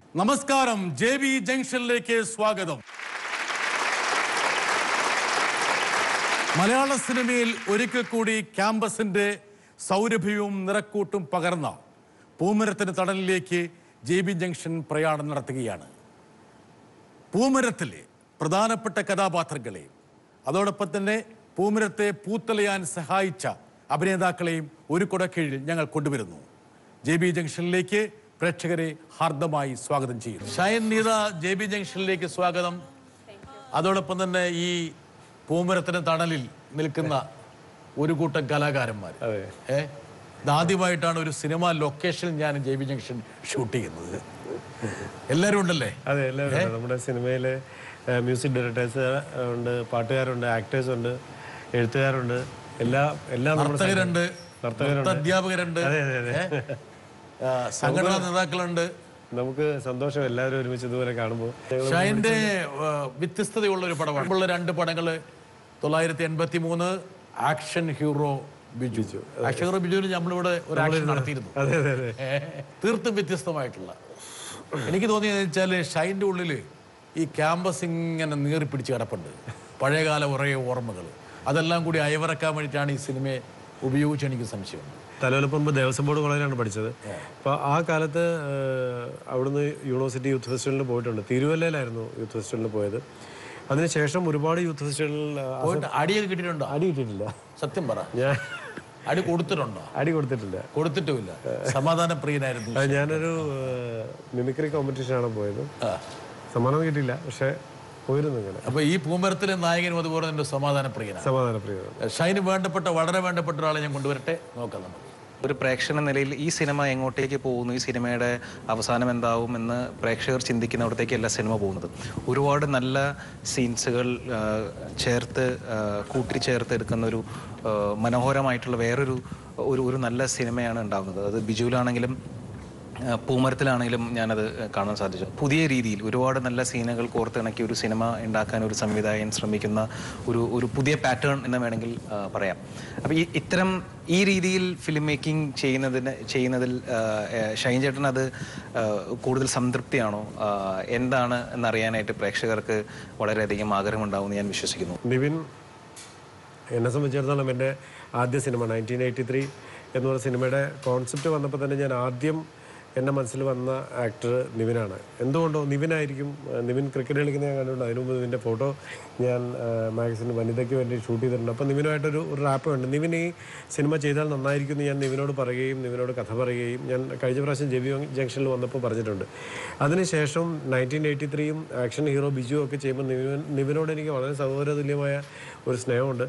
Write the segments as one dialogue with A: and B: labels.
A: നമസ്കാരം J B ജംഗ്ഷനിലേക്ക് സ്വാഗതം മലയാള സിനിമയിൽ ഒരിക്കൽ കൂടി ക്യാമ്പസിന്റെ സൗരഭ്യവും നിറക്കൂട്ടും പകർന്ന പൂമരത്തിന് തടലിലേക്ക് ജെ ബി ജംഗ്ഷൻ പ്രയാണം നടത്തുകയാണ് പൂമരത്തിലെ പ്രധാനപ്പെട്ട കഥാപാത്രങ്ങളെയും അതോടൊപ്പം തന്നെ പൂമരത്തെ പൂത്തലയാൻ സഹായിച്ച അഭിനേതാക്കളെയും ഒരു കുടക്കീഴിൽ ഞങ്ങൾ കൊണ്ടുവരുന്നു ജെ ബി ജംഗ്ഷനിലേക്ക് പ്രേക്ഷകരെ ഹാർദമായി സ്വാഗതം ചെയ്യുന്നു ഷൈൻ നീത ജെ ബി ജംഗ്ഷനിലേക്ക് സ്വാഗതം അതോടൊപ്പം തന്നെ ഈ പൂമരത്തിന് തണലിൽ നിൽക്കുന്ന ഒരു കൂട്ടം കലാകാരന്മാർ
B: അതെ.
A: ഏ ഇതാദ്യമായിട്ടാണ് ഒരു സിനിമ ലൊക്കേഷനിൽ ഞാൻ ജെ ബി ജംഗ്ഷൻ ഷൂട്ട് ചെയ്യുന്നത് എല്ലാവരും ഉണ്ടല്ലേ
B: അതെ എല്ലാവരും ഉണ്ട്. നമ്മുടെ സിനിമയിലെ മ്യൂസിക് ഡയറക്ടേഴ്സ് ഉണ്ട് പാട്ടുകാരുണ്ട് ആക്ടേഴ്സ് ഉണ്ട് എഴുത്തുകാരുണ്ട് എല്ലാ എല്ലാം നമ്മുടെ
A: നർത്തകരുണ്ട്
B: നർത്തകരുണ്ട്.
A: അധ്യാപകരുണ്ട്
B: അതെ, അതെ, അതെ.
A: സംഘടനാ നേതാക്കളുണ്ട്
B: നമുക്ക് സന്തോഷം എല്ലാവരും ഒരുമിച്ച് ഇതുപോലെ കാണുമ്പോൾ
A: ഷൈന്റെ ആ, വ്യത്യസ്തതയുള്ള ഒരു പടമാണ് ഉള്ള രണ്ട് പടങ്ങള് തൊള്ളായിരത്തി എൺപത്തി മൂന്ന് action hero Biju action hero ബിജുവിന് നമ്മളിവിടെ ഒരു ആക്ഷൻ നടത്തിയിരുന്നു
B: അതെ അതെ അതെ
A: ഏ, തീർത്തും വ്യത്യസ്തമായിട്ടുള്ള എനിക്ക് തോന്നിയെന്ന് വെച്ചാൽ ഷൈൻ്റെ ഉള്ളിൽ ഈ ക്യാമ്പസ് ഇങ്ങനെ നീറി പിടിച്ച് കിടപ്പുണ്ട് പഴയകാല കുറേ ഓർമ്മകൾ അതെല്ലാം കൂടി അയവിറക്കാൻ വേണ്ടിയിട്ടാണ് ഈ സിനിമയെ ഉപയോഗിച്ച് എനിക്ക് സംശയമുണ്ട്
B: തലവലപ്പറമ്പ് ദേവസ്വം ബോർഡ് കോളേജിലാണ് പഠിച്ചത് അപ്പോൾ ആ കാലത്ത് ഏഹ്, അവിടുന്ന് യൂണിവേഴ്സിറ്റി യൂത്ത് ഫെസ്റ്റിവലിന് പോയിട്ടുണ്ട് തിരുവല്ലയിലായിരുന്നു യൂത്ത് ഫെസ്റ്റിവലിന് പോയത് അതിനുശേഷം ഒരുപാട് യൂത്ത് ഫെസ്റ്റിവലിൽ ആ,
A: പോയിട്ട് അടിയൊക്കെ കിട്ടിയിട്ടുണ്ടോ
B: അടി കിട്ടിയിട്ടില്ല
A: സത്യം പറ
B: ഞാൻ
A: അടി കൊടുത്തിട്ടുണ്ടോ
B: അടി കൊടുത്തിട്ടില്ല
A: കൊടുത്തിട്ടുമില്ല സമാധാന പ്രിയനായിരുന്നു
B: അത് ഞാനൊരു മിമിക്രി കോമ്പറ്റീഷനാണ് പോയത് സമ്മാനം കിട്ടിയില്ല പക്ഷെ പോയിരുന്നു ഇങ്ങനെ
A: അപ്പൊ ഈ പൂമരത്തിലെ നായകനും അതുപോലെ തന്നെ സമാധാന പ്രിയനാണ്
B: സമാധാനപ്രിയമാണ്
A: ഷൈന് വേണ്ടപ്പെട്ട വളരെ വേണ്ടപ്പെട്ട ഒരാളെ ഞാൻ കൊണ്ടുവരട്ടെ നോക്കാം നമുക്ക്
C: ഒരു പ്രേക്ഷകൻ എന്ന നിലയിൽ ഈ സിനിമ എങ്ങോട്ടേക്ക് പോകുന്നു ഈ സിനിമയുടെ അവസാനം എന്താവും എന്ന് പ്രേക്ഷകർ ചിന്തിക്കുന്നിടത്തേക്കല്ല സിനിമ പോകുന്നത് ഒരുപാട് നല്ല സീൻസുകൾ ചേർത്ത് ആ, കൂട്ടിച്ചേർത്ത് എടുക്കുന്ന ഒരു ആ, മനോഹരമായിട്ടുള്ള വേറൊരു ഒരു ഒരു നല്ല സിനിമയാണ് ഉണ്ടാകുന്നത് അത് ബിജുവിലാണെങ്കിലും ആ, പൂമരത്തിലാണെങ്കിലും ഞാനത് കാണാൻ സാധിച്ചു പുതിയ രീതിയിൽ ഒരുപാട് നല്ല സീനുകൾ കോർത്തിണക്കി ഒരു സിനിമ ഉണ്ടാക്കാൻ ഒരു സംവിധായകൻ ശ്രമിക്കുന്ന ഒരു ഒരു പുതിയ പാറ്റേൺ എന്ന് വേണമെങ്കിൽ ആ, പറയാം അപ്പോൾ ഈ ഇത്തരം ഈ രീതിയിൽ ഫിലിം മേക്കിംഗ് ചെയ്യുന്നതിന് ചെയ്യുന്നതിൽ ആ, ഏ, ഷൈൻ ചേട്ടൻ അത് ആ, കൂടുതൽ സംതൃപ്തിയാണോ ആ, എന്താണ് എന്നറിയാനായിട്ട് പ്രേക്ഷകർക്ക് വളരെയധികം ആഗ്രഹമുണ്ടാവുമെന്ന് ഞാൻ വിശ്വസിക്കുന്നു
B: നിവിൻ എന്നെ സംബന്ധിച്ചിടത്തോളം എൻ്റെ ആദ്യ സിനിമ നയൻറ്റീൻ എയ്റ്റി ത്രീ എന്ന് പറഞ്ഞ സിനിമയുടെ കോൺസെപ്റ്റ് വന്നപ്പോൾ തന്നെ ഞാൻ ആദ്യം എൻ്റെ മനസ്സിൽ വന്ന ആക്ടർ നിവിനാണ് എന്തുകൊണ്ടോ നിവിനായിരിക്കും ആ, നിവിൻ ക്രിക്കറ്റ് കളിക്കുന്ന ഞാൻ കണ്ടിട്ടുണ്ട് അതിനു മുമ്പ് നിവിൻ്റെ ഫോട്ടോ ഞാൻ മാഗസിൻ വനിതയ്ക്ക് വേണ്ടി ഷൂട്ട് ചെയ്തിട്ടുണ്ട് അപ്പോൾ നിവിനുമായിട്ടൊരു ഒരു റാപ്പ് ഉണ്ട് നിവിൻ ഈ സിനിമ ചെയ്താൽ നന്നായിരിക്കും എന്ന് ഞാൻ നിവിനോട് പറയുകയും നിവിനോട് കഥ പറയുകയും ഞാൻ കഴിഞ്ഞ പ്രാവശ്യം ജെബി ജംഗ്ഷനിൽ വന്നപ്പോൾ പറഞ്ഞിട്ടുണ്ട് അതിനുശേഷം നയൻറ്റീൻ എയ്റ്റി ത്രീയും ആക്ഷൻ ഹീറോ ബിജു ഒക്കെ ചെയ്യുമ്പോൾ നിവിൻ നിവിനോട് എനിക്ക് വളരെ സഹോദരതുല്യമായ ഒരു സ്നേഹമുണ്ട്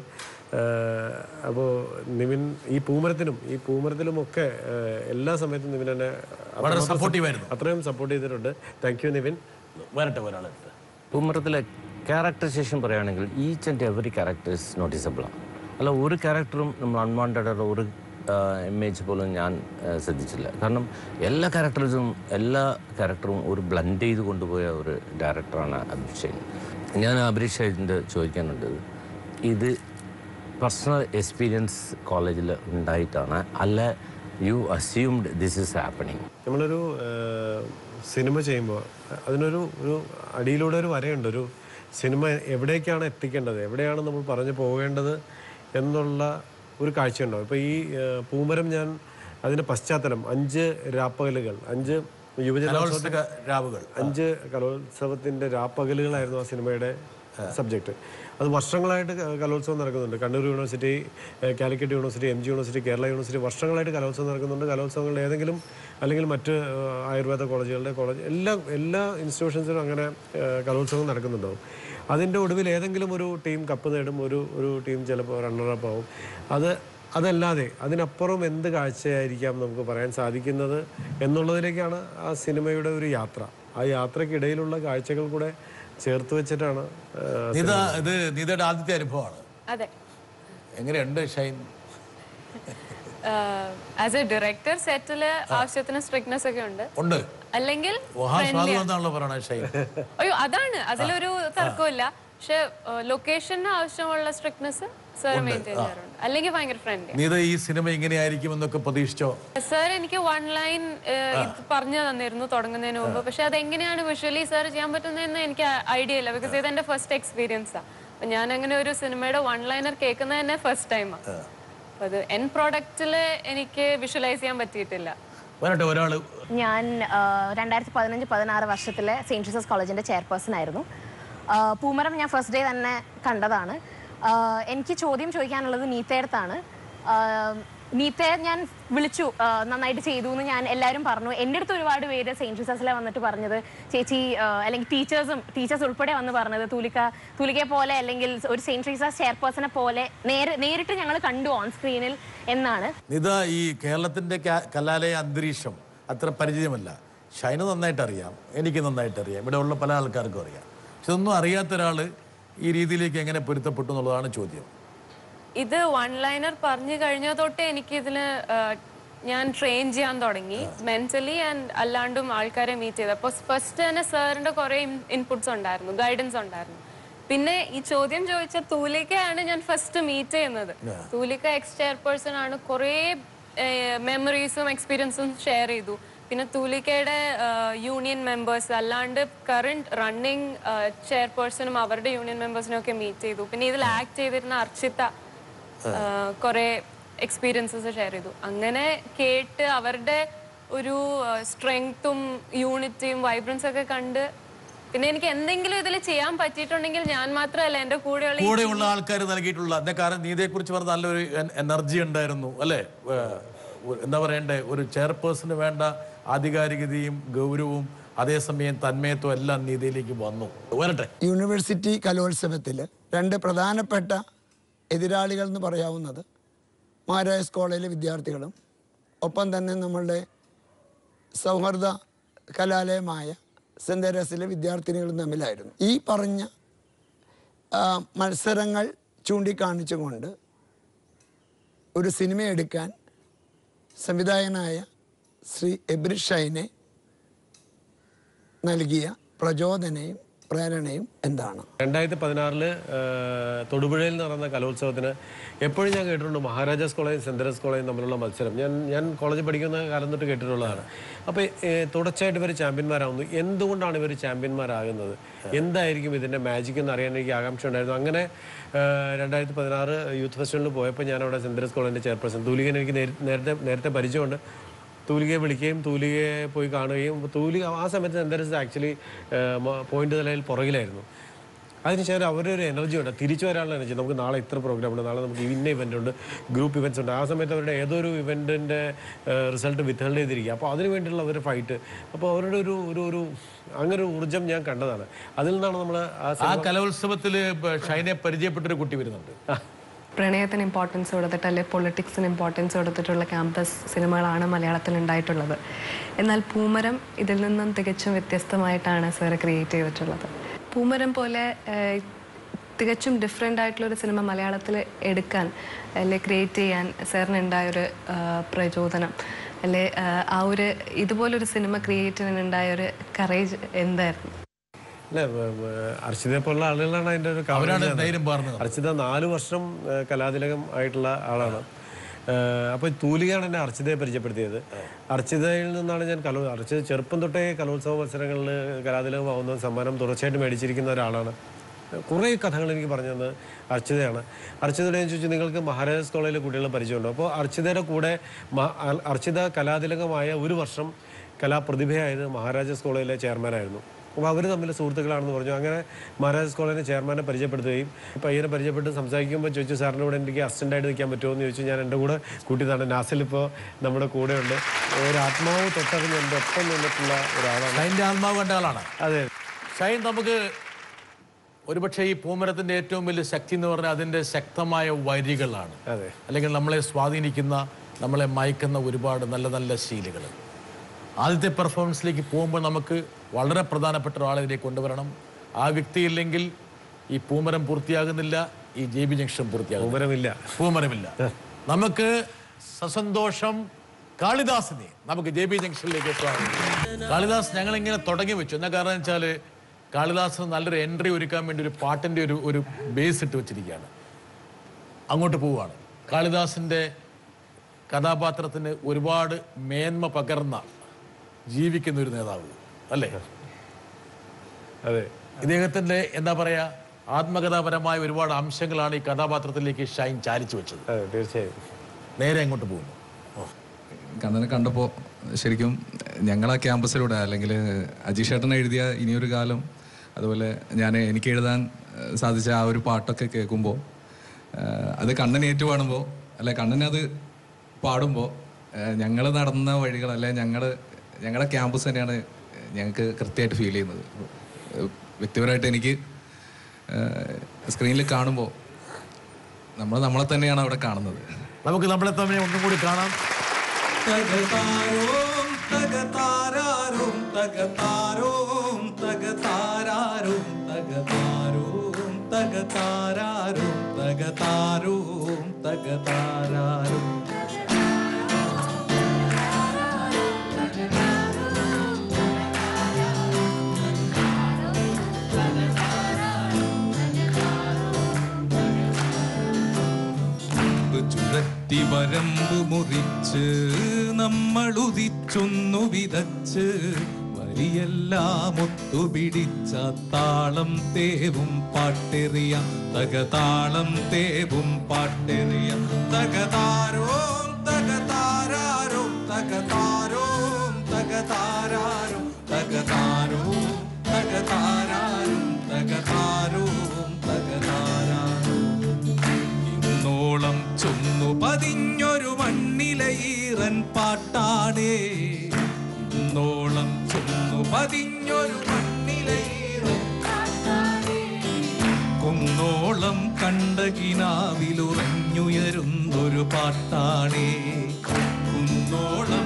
B: അപ്പോൾ നിവിൻ ഈ പൂമരത്തിനും ഈ പൂമരത്തിലുമൊക്കെ ആഹ് എല്ലാ സമയത്തും നിവിൻ എന്നെ
A: വളരെ സപ്പോർട്ടീവ് ആയിരുന്നു
B: അത്രയും സപ്പോർട്ട് ചെയ്തിട്ടുണ്ട് താങ്ക് യു നിവിൻ
A: വരട്ടെ ഒരാളെടുത്ത്
D: പൂമരത്തിലെ ക്യാരക്ടറൈസേഷൻ പറയുകയാണെങ്കിൽ ഈച്ച് ആൻഡ് എവറി ക്യാരക്ടേഴ്സ് നോട്ടീസബിളാണ് അല്ല ഒരു ക്യാരക്ടറും നമ്മൾ അൺവാണ്ടഡ് ഒരു ഇമേജ് പോലും ഞാൻ ആ, ശ്രദ്ധിച്ചില്ല കാരണം എല്ലാ ക്യാരക്ടേഴ്സും എല്ലാ ക്യാരക്ടറും ഒരു ബ്ലൻഡ് ചെയ്ത് കൊണ്ടുപോയ ഒരു ഡയറക്ടറാണ് അഭിഷേക് ഞാൻ അഭിഷേകിൻ്റെ ചോദിക്കാനുണ്ട് ഇത് പേഴ്സണൽ എക്സ്പീരിയൻസ് കോളേജിൽ ഉണ്ടായിട്ടാണ് അല്ല you assumed this is happening
B: നമ്മളൊരു ആഹ് സിനിമ ചെയ്യുമ്പോൾ അതിനൊരു ഒരു അടിയിലൂടെ ഒരു വരയുണ്ട് ഒരു സിനിമ എവിടേക്കാണ് എത്തിക്കേണ്ടത് എവിടെയാണ് നമ്മൾ പറഞ്ഞു പോകേണ്ടത് എന്നുള്ള ഒരു കാഴ്ചയുണ്ടാവും ഇപ്പോൾ ഈ ആഹ് പൂമരം ഞാൻ അതിൻ്റെ പശ്ചാത്തലം അഞ്ച് രാപ്പകലുകൾ അഞ്ച് യുവജന
A: കലോത്സവ രാവുകൾ
B: അഞ്ച് കലോത്സവത്തിന്റെ രാപ്പകലുകളായിരുന്നു ആ സിനിമയുടെ സബ്ജക്റ്റ് അത് വർഷങ്ങളായിട്ട് ക- കലോത്സവം നടക്കുന്നുണ്ട് കണ്ണൂർ യൂണിവേഴ്സിറ്റി ഏഹ് Calicut university M G university Kerala university വർഷങ്ങളായിട്ട് കലോത്സവം നടക്കുന്നുണ്ട് കലോത്സവങ്ങളിൽ ഏതെങ്കിലും അല്ലെങ്കിൽ മറ്റ് ഏഹ് ആയുർവേദ കോളേജുകളുടെ കോളേജ് എല്ലാ എല്ലാ ഇൻസ്റ്റിറ്റ്യൂഷൻസിലും അങ്ങനെ ഏഹ് കലോത്സവം നടക്കുന്നുണ്ടാവും അതിൻ്റെ ഒടുവിൽ ഏതെങ്കിലും ഒരു ടീം കപ്പ് നേടും ഒരു ഒരു ടീം ചിലപ്പോൾ റണ്ണറപ്പ് ആവും അത് അതല്ലാതെ അതിനപ്പുറം എന്ത് കാഴ്ചയായിരിക്കാം നമുക്ക് പറയാൻ സാധിക്കുന്നത് എന്നുള്ളതിലേക്കാണ് ആ സിനിമയുടെ ഒരു യാത്ര ആ യാത്രക്കിടയിലുള്ള കാഴ്ചകൾ കൂടെ ചേർത്ത് വെച്ചിട്ടാണ് ആ,
A: നിത ഇത് നിതയുടെ ആദ്യത്തെ അനുഭവമാണ്
E: അതെ
A: എങ്ങനെയുണ്ട് ഷൈൻ
E: ആസ് എ ഡയറക്ടർ സെറ്റില് ആവശ്യത്തിന് സ്ട്രിക്ട്നെസ് ഒക്കെ ഉണ്ട്
A: ഉണ്ട്
E: അല്ലെങ്കിൽ
A: മഹാസ്വാദം എന്നാണല്ലോ പറയണത് ഷൈൻ
E: അയ്യോ അതാണ് അതിലൊരു തർക്കമില്ല പക്ഷെ ലൊക്കേഷന് ആവശ്യമുള്ള സ്ട്രിക്ട്നെസ് സാർ മെയിൻറ്റെയിൻ ചെയ്യാറുണ്ട് അല്ലെങ്കിൽ ഭയങ്കര ഫ്രണ്ട്ലി
A: നീ ഇത് ഈ സിനിമ ഇങ്ങനെയായിരിക്കും എന്നൊക്കെ പ്രതീക്ഷിച്ചോ
E: സാർ എനിക്ക് വൺ ലൈൻ ഇത് പറഞ്ഞു തന്നിരുന്നു തുടങ്ങുന്നതിന് മുമ്പ് പക്ഷെ അത് എങ്ങനെയാണ് വിഷ്വലി സാർ ചെയ്യാൻ പറ്റുന്നതെന്ന് എനിക്ക് ഐഡിയ ഇല്ല ബിക്കോസ് ഇത് എന്റെ ഫസ്റ്റ് എക്സ്പീരിയൻസാ അപ്പൊ ഞാൻ അങ്ങനെ ഒരു സിനിമയുടെ വൺ ലൈനർ കേൾക്കുന്നത് തന്നെ ഫസ്റ്റ് ടൈമാണ് അപ്പൊ അത് എൻ പ്രോഡക്റ്റിൽ എനിക്ക് വിഷ്വലൈസ് ചെയ്യാൻ പറ്റിയിട്ടില്ല
A: വരട്ടെ ഒരാള്
F: ഞാൻ രണ്ടായിരത്തി പതിനഞ്ച് പതിനാറ് വർഷത്തിലെ സെയിൻറ്റ് ജീസസ് കോളേജിൻ്റെ ചെയർപേഴ്സൺ ആയിരുന്നു ആ, പൂമരം ഞാൻ ഫസ്റ്റ് ഡേ തന്നെ കണ്ടതാണ് ആ, എനിക്ക് ചോദ്യം ചോദിക്കാനുള്ളത് നീത്തയടുത്താണ് നീത്തയെ ഞാൻ വിളിച്ചു ആ, നന്നായിട്ട് ചെയ്തു എന്ന് ഞാൻ എല്ലാവരും പറഞ്ഞു എൻ്റെ അടുത്ത് ഒരുപാട് പേര് സെയിൻറ്റ് ജീസസിലെ വന്നിട്ട് പറഞ്ഞത് ചേച്ചി ആ, അല്ലെങ്കിൽ ടീച്ചേഴ്സും ടീച്ചേഴ്സ് ഉൾപ്പെടെ വന്ന് പറഞ്ഞത് തൂലിക തൂലികയെ പോലെ അല്ലെങ്കിൽ ഒരു സെയിൻറ്റ് ജീസസ് ചെയർപേഴ്സണെ പോലെ നേരെ നേരിട്ട് ഞങ്ങൾ കണ്ടു ഓൺ സ്ക്രീനിൽ എന്നാണ്
A: നിത ഈ കേരളത്തിന്റെ ക- കലാലയ അന്തരീക്ഷം അത്ര പരിചയമല്ല ഷൈന് നന്നായിട്ട് അറിയാം എനിക്ക് നന്നായിട്ട് അറിയാം ഇവിടെ ഉള്ള പല ആൾക്കാർക്കും അറിയാം പക്ഷെ ഇതൊന്നും അറിയാത്ത ഒരാള് ഈ രീതിയിലേക്ക് എങ്ങനെ പൊരുത്തപ്പെട്ടു എന്നുള്ളതാണ് ചോദ്യം
E: ഇത് വൺ ലൈനർ പറഞ്ഞു കഴിഞ്ഞ തൊട്ടേ എനിക്ക് ഇതിന് ഞാൻ ട്രെയിൻ ചെയ്യാൻ തുടങ്ങി മെന്റലി ആൻഡ് അല്ലാണ്ടും ആൾക്കാരെ മീറ്റ് ചെയ്ത് അപ്പോൾ ഫസ്റ്റ് തന്നെ സാറിന്റെ കുറെ ഇൻപുട്സ് ഉണ്ടായിരുന്നു ഗൈഡൻസ് ഉണ്ടായിരുന്നു പിന്നെ ഈ ചോദ്യം ചോദിച്ച തൂലിക്കയാണ് ഞാൻ ഫസ്റ്റ് മീറ്റ് ചെയ്യുന്നത് തൂലിക്ക എക്സ് ചെയർപേഴ്സൺ ആണ് കുറേ മെമ്മറീസും എക്സ്പീരിയൻസും ഷെയർ ചെയ്തു പിന്നെ തൂലിക്കയുടെ യൂണിയൻ മെമ്പേഴ്സ് അല്ലാണ്ട് കറണ്ട് റണ്ണിങ് ചെയർപേഴ്സണും അവരുടെ യൂണിയൻ മെമ്പേഴ്സിനും ഒക്കെ മീറ്റ് ചെയ്തു പിന്നെ ഇതിൽ ആക്ട് ചെയ്തിരുന്ന അർച്ചിത കുറെ എക്സ്പീരിയൻസസ് ഷെയർ ചെയ്തു അങ്ങനെ കേട്ട് അവരുടെ ഒരു സ്ട്രെങ്ത്തും യൂണിറ്റിയും വൈബ്രൻസ് ഒക്കെ കണ്ട് പിന്നെ എനിക്ക് എന്തെങ്കിലും ഇതിൽ ചെയ്യാൻ പറ്റിയിട്ടുണ്ടെങ്കിൽ ഞാൻ മാത്രമല്ല എൻ്റെ കൂടെയുള്ള ഈ
A: കൂടെയുള്ള ആൾക്കാർ നൽകിയിട്ടുള്ള എന്താ കാരണം നീതയെ കുറിച്ച് പറഞ്ഞ നല്ലൊരു എൻ- എനർജി ഉണ്ടായിരുന്നു അല്ലേ ഏഹ്, ഒരു- എന്താ പറയണ്ടേ ഒരു ചെയർപേഴ്സണ് വേണ്ട ആധികാരികതയും ഗൗരവവും അതേസമയം തന്മയത്വം എല്ലാം നീതിയിലേക്ക് വന്നു വരട്ടെ
G: യൂണിവേഴ്സിറ്റി കലോത്സവത്തിൽ രണ്ട് പ്രധാനപ്പെട്ട എതിരാളികൾ എന്ന് പറയാവുന്നത് മഹാരാജാസ് കോളേജിലെ വിദ്യാർത്ഥികളും ഒപ്പം തന്നെ നമ്മളുടെ സൗഹൃദ കലാലയമായ സെൻറ് തെരേസിലെ വിദ്യാർത്ഥിനികളും തമ്മിലായിരുന്നു ഈ പറഞ്ഞ ആ, മത്സരങ്ങൾ ചൂണ്ടിക്കാണിച്ചുകൊണ്ട് ഒരു സിനിമ എടുക്കാൻ സംവിധായകനായ ശ്രീ എബ്രിഷ് ഷൈനെ നൽകിയ പ്രചോദനയും പ്രേരണയും എന്താണ്
B: രണ്ടായിരത്തി പതിനാറില് തൊടുപുഴയിൽ നടന്ന കലോത്സവത്തിന് എപ്പോഴും ഞാൻ കേട്ടിട്ടുണ്ട് മഹാരാജാസ് കോളേജ് സെൻറ് തെരേസ് കോളേജും തമ്മിലുള്ള മത്സരം ഞാൻ ഞാൻ കോളേജിൽ പഠിക്കുന്ന കാലം തൊട്ട് കേട്ടിട്ടുള്ളതാണ് അപ്പോൾ തുടർച്ചയായിട്ട് ഇവർ ചാമ്പ്യന്മാരാകുന്നു എന്തുകൊണ്ടാണ് ഇവർ ചാമ്പ്യന്മാരാകുന്നത് എന്തായിരിക്കും ഇതിൻ്റെ മാജിക് എന്ന് അറിയാൻ എനിക്ക് ആകാംക്ഷ ഉണ്ടായിരുന്നു അങ്ങനെ രണ്ടായിരത്തി പതിനാറ് യൂത്ത് ഫെസ്റ്റിവലിൽ പോയപ്പോൾ ഞാൻ അവിടെ സെൻറ് തെരേസ് കോളേജിൻ്റെ ചെയർപേഴ്സൺ തൂലികൻ എനിക്ക് നേരി- നേരത്തെ നേരത്തെ പരിചയമുണ്ട് തൂലികയെ വിളിക്കുകയും തൂലികയെ പോയി കാണുകയും തൂലിക ആ സമയത്ത് സെൻറ്റൻസ് ആക്ച്വലി പോയിന്റ് നിലയിൽ പുറകിലായിരുന്നു അതിനുശേഷം അവരൊരു ഒരു എനർജി ഉണ്ട് തിരിച്ചു വരാനുള്ള എനർജി നമുക്ക് നാളെ ഇത്ര പ്രോഗ്രാം ഉണ്ട് നാളെ നമുക്ക് ഇന്ന ഇവൻ്റ് ഉണ്ട് ഗ്രൂപ്പ് ഇവൻറ്റ്സ് ഉണ്ട് ആ സമയത്ത് അവരുടെ ഏതൊരു ഇവൻറ്റിൻ്റെ റിസൾട്ട് വിത്ത്ഹോൾഡ് ചെയ്തിരിക്കുക അപ്പോൾ അതിന് വേണ്ടിയുള്ള ഒരു ഫൈറ്റ് അപ്പോൾ അവരുടെ ഒരു ഒരു ഒരു അങ്ങനെ ഒരു ഊർജ്ജം ഞാൻ കണ്ടതാണ് അതിൽ നിന്നാണ് നമ്മൾ ആ
A: ആ കലോത്സവത്തിൽ ഷൈനെ പരിചയപ്പെട്ടൊരു കുട്ടി വരുന്നുണ്ട്
H: പ്രണയത്തിന് ഇമ്പോർട്ടൻസ് കൊടുത്തിട്ട് അല്ലെങ്കിൽ പൊളിറ്റിക്സിന് ഇമ്പോർട്ടൻസ് കൊടുത്തിട്ടുള്ള ക്യാമ്പസ് സിനിമകളാണ് മലയാളത്തിൽ ഉണ്ടായിട്ടുള്ളത് എന്നാൽ പൂമരം ഇതിൽ നിന്നും തികച്ചും വ്യത്യസ്തമായിട്ടാണ് സാർ ക്രിയേറ്റ് ചെയ്തിട്ടുള്ളത് പൂമരം പോലെ ഏഹ്, തികച്ചും ഡിഫറെൻ്റ് ആയിട്ടുള്ള ഒരു സിനിമ മലയാളത്തിൽ എടുക്കാൻ അല്ലെ ക്രിയേറ്റ് ചെയ്യാൻ സാറിന് ഉണ്ടായൊരു ഏഹ്, പ്രചോദനം അല്ലെ ഏഹ്, ആ ഒരു ഇതുപോലൊരു സിനിമ ക്രിയേറ്റ് ചെയ്യാനുണ്ടായ ഒരു കറേജ് എന്തായിരുന്നു
B: അല്ല അർച്ചിതയെ പോലുള്ള ആളുകളാണ് അതിൻ്റെ ഒരു coverage
A: അവരാണ്
B: ചെയ്യുന്നത്.
A: ധൈര്യം പകർന്നത്.
B: അർച്ചിത നാല് വർഷം ആ, കലാതിലകം ആയിട്ടുള്ള ആളാണ് അപ്പോൾ തൂലികയാണ് എന്നെ അർച്ചിതയെ പരിചയപ്പെടുത്തിയത് അർച്ചിതയിൽ നിന്നാണ് ഞാൻ കലോ അർച്ചിത ചെറുപ്പം തൊട്ടേ കലോത്സവ മത്സരങ്ങളിൽ കലാതിലകം ആവുന്ന സമ്മാനം തുടർച്ചയായിട്ട് മേടിച്ചിരിക്കുന്ന ഒരാളാണ് കുറേ കഥകൾ എനിക്ക് പറഞ്ഞു തന്നത് അർച്ചിതയാണ് അർച്ചിതയുടെ ഞാൻ ചോദിച്ചു നിങ്ങൾക്ക് മഹാരാജാസ് കോളേജിലെ കുട്ടികളെ പരിചയമുണ്ടോ അപ്പോൾ അർച്ചിതയുടെ കൂടെ മ- അർ- അർച്ചിത കലാതിലകമായ ഒരു വർഷം കലാപ്രതിഭയായത് മഹാരാജാസ് കോളേജിലെ ചെയർമാനായിരുന്നു അപ്പോൾ അവർ തമ്മിൽ സുഹൃത്തുക്കളാണെന്ന് പറഞ്ഞു അങ്ങനെ മഹാരാജാസ് കോളേജിലെ ചെയർമാനെ പരിചയപ്പെടുത്തുകയും പയ്യനെ പരിചയപ്പെട്ട് സംസാരിക്കുമ്പോൾ ചോദിച്ചു സാറിൻ്റെ കൂടെ എനിക്ക് അസിസ്റ്റൻ്റായിട്ട് നിൽക്കാൻ പറ്റുമോ എന്ന് ചോദിച്ചു ഞാൻ എൻ്റെ കൂടെ കൂട്ടിയതാണ് നാസിൽ ഇപ്പോൾ നമ്മുടെ കൂടെയുണ്ട് ഒരു ആത്മാവ് തൊട്ടറിഞ്ഞ് എൻ്റെ ഒപ്പം നിന്നിട്ടുള്ള ഒരാളാണ്
A: ഷൈൻ്റെ ആത്മാവ് കണ്ട ആളാണ്
B: അതെ
A: ഷൈൻ നമുക്ക് ഒരുപക്ഷെ ഈ പൂമരത്തിന്റെ ഏറ്റവും വലിയ ശക്തി എന്ന് പറഞ്ഞാൽ അതിന്റെ ശക്തമായ വരികളാണ്
B: അതെ.
A: അല്ലെങ്കിൽ നമ്മളെ സ്വാധീനിക്കുന്ന നമ്മളെ മയക്കുന്ന ഒരുപാട് നല്ല നല്ല ശീലുകൾ ആദ്യത്തെ പെർഫോമൻസിലേക്ക് പോകുമ്പോൾ നമുക്ക് വളരെ പ്രധാനപ്പെട്ട ഒരാളെ ഇതിലേക്ക് കൊണ്ടുവരണം ആ വ്യക്തിയില്ലെങ്കിൽ ഈ പൂമരം പൂർത്തിയാകുന്നില്ല ഈ ജെ ബി ജംഗ്ഷൻ പൂർത്തിയാകും
B: പൂമരമില്ല
A: പൂമരമില്ല നമുക്ക് സസന്തോഷം കാളിദാസിനെ നമുക്ക് ജെ ബി ജംഗ്ഷനിലേക്ക് സ്വാഗതം കാളിദാസ് ഞങ്ങൾ ഇങ്ങനെ തുടങ്ങി വെച്ചു എന്താ കാരണം വെച്ചാൽ കാളിദാസിന് നല്ലൊരു എൻട്രി ഒരുക്കാൻ വേണ്ടി ഒരു പാട്ടിന്റെ ഒരു ഒരു ബേസ് ഇട്ട് വെച്ചിരിക്കുകയാണ് അങ്ങോട്ട് പോവുകയാണ് കാളിദാസിൻ്റെ കഥാപാത്രത്തിന് ഒരുപാട് മേന്മ പകർന്ന ജീവിക്കുന്ന ഒരു നേതാവ് അല്ലേ
B: അതെ
A: ഇദ്ദേഹത്തിൻ്റെ എന്താ പറയുക ആത്മകഥാപരമായ ഒരുപാട് അംശങ്ങളാണ് ഈ കഥാപാത്രത്തിലേക്ക് ഷൈൻ ചാലിച്ചു വെച്ചത്
B: അതെ തീർച്ചയായും
A: നേരെ അങ്ങോട്ട് പോകുന്നു
I: കണ്ണനെ കണ്ടപ്പോൾ ശരിക്കും ഞങ്ങളാ ക്യാമ്പസിലൂടെ അല്ലെങ്കിൽ അജീഷ് ഏട്ടൻ എഴുതിയ ഇനിയൊരു കാലം അതുപോലെ ഞാൻ എനിക്ക് എഴുതാൻ ഏഹ്, സാധിച്ച ആ ഒരു പാട്ടൊക്കെ കേൾക്കുമ്പോൾ അത് കണ്ണൻ ഏറ്റുപാടുമ്പോൾ അല്ലെ കണ്ണൻ അത് പാടുമ്പോൾ ഞങ്ങൾ നടന്ന വഴികൾ അല്ലെ ഞങ്ങൾ ഞങ്ങളുടെ ക്യാമ്പസ് തന്നെയാണ് ഞങ്ങൾക്ക് കൃത്യമായിട്ട് ഫീൽ ചെയ്യുന്നത് ഏഹ്, വ്യക്തിപരമായിട്ട് എനിക്ക് സ്ക്രീനിൽ കാണുമ്പോൾ നമ്മൾ നമ്മളെ തന്നെയാണ് അവിടെ കാണുന്നത്
A: നമുക്ക് നമ്മളെ തമ്മിൽ ഒന്നും കൂടി കാണാം
I: തകതാരോം തകതാരാരോം തകതാരോം തകതാരാരോം തകതാരോം തകതാരാരോം തകതാരോം തകതാരാരോം ചുഴറ്റി വരമ്പ് മുറിച്ച് നമ്മൾ ഉദിച്ചൊന്നു വിതച്ച് വരിയെല്ലാം ഒത്തുപിടിച്ച താളം തേവും പാട്ടെറിയാം തകതാളം തേവും പാട്ടെറിയാം തകതാരോം തകതാരാരോം തകതാരോം തകതാരാരോം തകതാരോം തകതാരാരോം തകതാരോം തകതാരാരോം ഇന്നോളം ചൊന്നു പതിഞ്ഞൊരു മണ്ണിലെ ഈറൻ പാട്ടാണേ ഇന്നോളം ചൊന്നു പതിഞ്ഞൊരു മണ്ണിലെ ഈറൻ കുന്നോളം കണ്ടകിനാവിലുറഞ്ഞുയരുന്നൊരു പാട്ടാണേ കുന്നോളം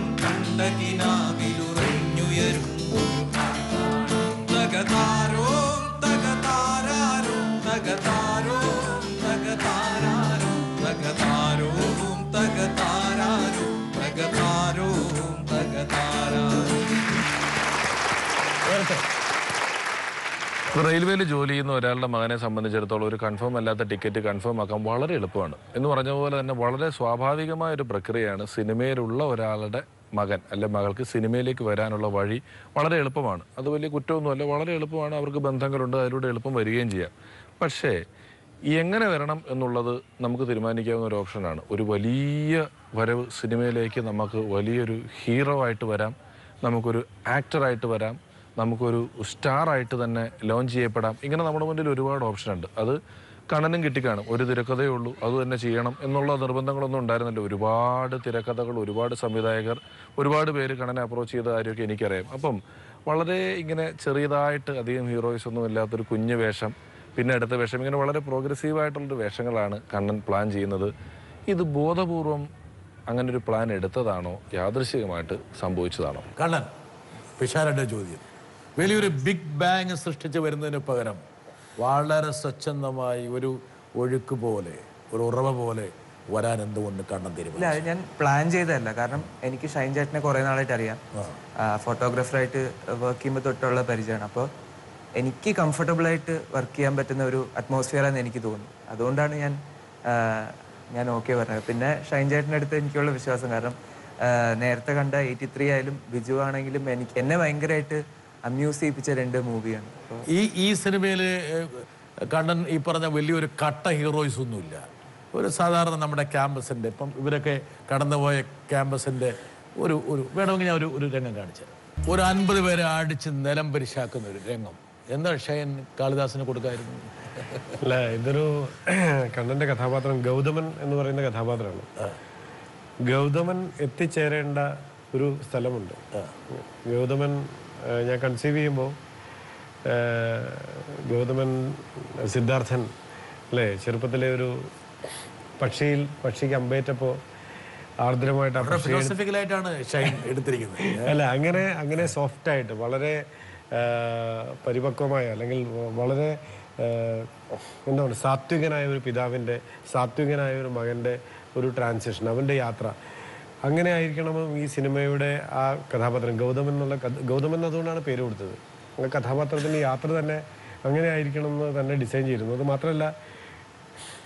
I: കണ്ടകിനാവിലുറഞ്ഞുയരുന്നൊരു പാട്ടാണ് തകതാരോ തകതാരാരോ തകതാരോ തകതാരാരോ തകതാരോ തകതാരാരോ തകതാരോ തകതാരാരോ
J: റെയിൽവേയിൽ ജോലി ചെയ്യുന്ന ഒരാളുടെ മകനെ സംബന്ധിച്ചിടത്തോളം ഒരു കൺഫേം അല്ലാത്ത ടിക്കറ്റ് കൺഫേം ആക്കാൻ വളരെ എളുപ്പമാണ് എന്ന് പറഞ്ഞ പോലെ തന്നെ വളരെ സ്വാഭാവികമായ ഒരു പ്രക്രിയയാണ് സിനിമയിലുള്ള ഒരാളുടെ മകൻ അല്ലെ മകൾക്ക് സിനിമയിലേക്ക് വരാനുള്ള വഴി വളരെ എളുപ്പമാണ് അത് വലിയ കുറ്റമൊന്നുമല്ല വളരെ എളുപ്പമാണ് അവർക്ക് ബന്ധങ്ങളുണ്ട് അതിലൂടെ എളുപ്പം വരികയും ചെയ്യാം പക്ഷേ എങ്ങനെ വരണം എന്നുള്ളത് നമുക്ക് തീരുമാനിക്കാവുന്ന ഒരു ഓപ്ഷനാണ് ഒരു വലിയ വരവ് സിനിമയിലേക്ക് നമുക്ക് വലിയൊരു ഹീറോ ആയിട്ട് വരാം നമുക്കൊരു ആക്ടറായിട്ട് വരാം നമുക്കൊരു സ്റ്റാർ ആയിട്ട് തന്നെ ലോഞ്ച് ചെയ്യപ്പെടാം ഇങ്ങനെ നമ്മുടെ മുന്നിൽ ഒരുപാട് ഓപ്ഷൻ ഉണ്ട് അത് കണ്ണനും കിട്ടിക്കാണും ഒരു തിരക്കഥയേ ഉള്ളൂ അത് തന്നെ ചെയ്യണം എന്നുള്ള നിർബന്ധങ്ങളൊന്നും ഉണ്ടായിരുന്നില്ല ഒരുപാട് തിരക്കഥകൾ ഒരുപാട് സംവിധായകർ ഒരുപാട് പേര് കണ്ണനെ അപ്രോച്ച് ചെയ്ത കാര്യമൊക്കെ എനിക്കറിയാം അപ്പം വളരെ ഇങ്ങനെ ചെറിയതായിട്ട് അധികം ഹീറോയിസ് ഒന്നും ഇല്ലാത്തൊരു കുഞ്ഞു വേഷം പിന്നെ അടുത്ത വേഷം ഇങ്ങനെ വളരെ പ്രോഗ്രസീവ് ആയിട്ടുള്ളൊരു വേഷങ്ങളാണ് കണ്ണൻ പ്ലാൻ ചെയ്യുന്നത് ഇത് ബോധപൂർവം അങ്ങനെ ഒരു പ്ലാൻ എടുത്തതാണോ യാദൃശികമായിട്ട് സംഭവിച്ചതാണോ
A: കണ്ണൻ പിഷാരന്റെ ചോദ്യം വലിയൊരു ബിഗ് ബാങ് സൃഷ്ടിച്ച് വരുന്നതിന് പകരം വളരെ സ്വച്ഛന്തമായി ഒരു ഒഴുക്ക് പോലെ ഒരു ഉറവ പോലെ വരാൻ എന്തുകൊണ്ട് കണ്ണൻ തീരുമാനിച്ചു
K: ഇല്ല അത് ഞാൻ പ്ലാൻ ചെയ്തതല്ല കാരണം എനിക്ക് ഷൈൻ ചേട്ടനെ കുറേ നാളായിട്ട് അറിയാം ഫോട്ടോഗ്രാഫറായിട്ട് വർക്ക് ചെയ്യുമ്പോൾ തൊട്ടുള്ള പരിചയമാണ് അപ്പോൾ എനിക്ക് കംഫർട്ടബിൾ ആയിട്ട് വർക്ക് ചെയ്യാൻ പറ്റുന്ന ഒരു അറ്റ്മോസ്ഫിയറാണെന്ന് എനിക്ക് തോന്നി അതുകൊണ്ടാണ് ഞാൻ ആ, ഞാൻ ഓക്കെ പറഞ്ഞത് പിന്നെ ഷൈൻ ചേട്ടൻ്റെ അടുത്ത് എനിക്കുള്ള വിശ്വാസം കാരണം ആ, നേരത്തെ കണ്ട എയ്റ്റി ത്രീ ആയാലും ബിജു ആണെങ്കിലും എനിക്ക് എന്നെ ഭയങ്കരമായിട്ട് അമ്യൂസ് ചെയ്യിപ്പിച്ച രണ്ട് മൂവിയാണ് അപ്പോൾ
A: ഈ ഈ സിനിമയിൽ കണ്ണൻ ഈ പറഞ്ഞ വലിയൊരു കട്ട ഹീറോയിസ് ഒന്നുമില്ല ഒരു സാധാരണ നമ്മുടെ ക്യാമ്പസിൻ്റെ ഇപ്പം ഇവരൊക്കെ കടന്നുപോയ ക്യാമ്പസിൻ്റെ ഒരു ഒരു വേണമെങ്കിൽ ഞാൻ ഒരു ഒരു രംഗം കാണിച്ചു ഒരു അൻപത് പേരെ അടിച്ച് നിലം പരിശാക്കുന്ന ഒരു രംഗം എന്താ ഷയൻ കാളിദാസിന് കൊടുക്കായിരുന്നു
B: അല്ല ഇതൊരു കണ്ണന്റെ കഥാപാത്രം ഗൗതമൻ എന്ന് പറയുന്ന കഥാപാത്രമാണ് ഗൗതമൻ എത്തിച്ചേരേണ്ട ഒരു സ്ഥലമുണ്ട് ഗൗതമൻ ആ, ഞാൻ കൺസീവ് ചെയ്യുമ്പോൾ ഗൗതമൻ സിദ്ധാർത്ഥൻ അല്ലേ ചെറുപ്പത്തിലെ ഒരു പക്ഷിയിൽ പക്ഷിക്ക് അമ്പേറ്റപ്പോൾ ആർദ്രമായിട്ട് ആ പക്ഷിയെ
A: ഫിലോസഫിക്കലായിട്ടാണ് ഷൈൻ എടുത്തിരിക്കുന്നത്
B: അല്ല അങ്ങനെ അങ്ങനെ സോഫ്റ്റ് ആയിട്ട് വളരെ ആ, പരിപക്വമായ അല്ലെങ്കിൽ വ- വളരെ ആ, എന്താ പറയുക സാത്വികനായ ഒരു പിതാവിൻ്റെ സാത്വികനായ ഒരു മകൻ്റെ ഒരു ട്രാൻസിഷൻ അവൻ്റെ യാത്ര അങ്ങനെ ആയിരിക്കണം ഈ സിനിമയുടെ ആ കഥാപാത്രം ഗൗതമൻ എന്നുള്ള കഥ- ഗൗതമൻ അതുകൊണ്ടാണ് പേര് കൊടുത്തത് ആ കഥാപാത്രത്തിൻ്റെ യാത്ര തന്നെ അങ്ങനെ ആയിരിക്കണം എന്ന് തന്നെ ഡിസൈൻ ചെയ്തിരുന്നു അത് മാത്രമല്ല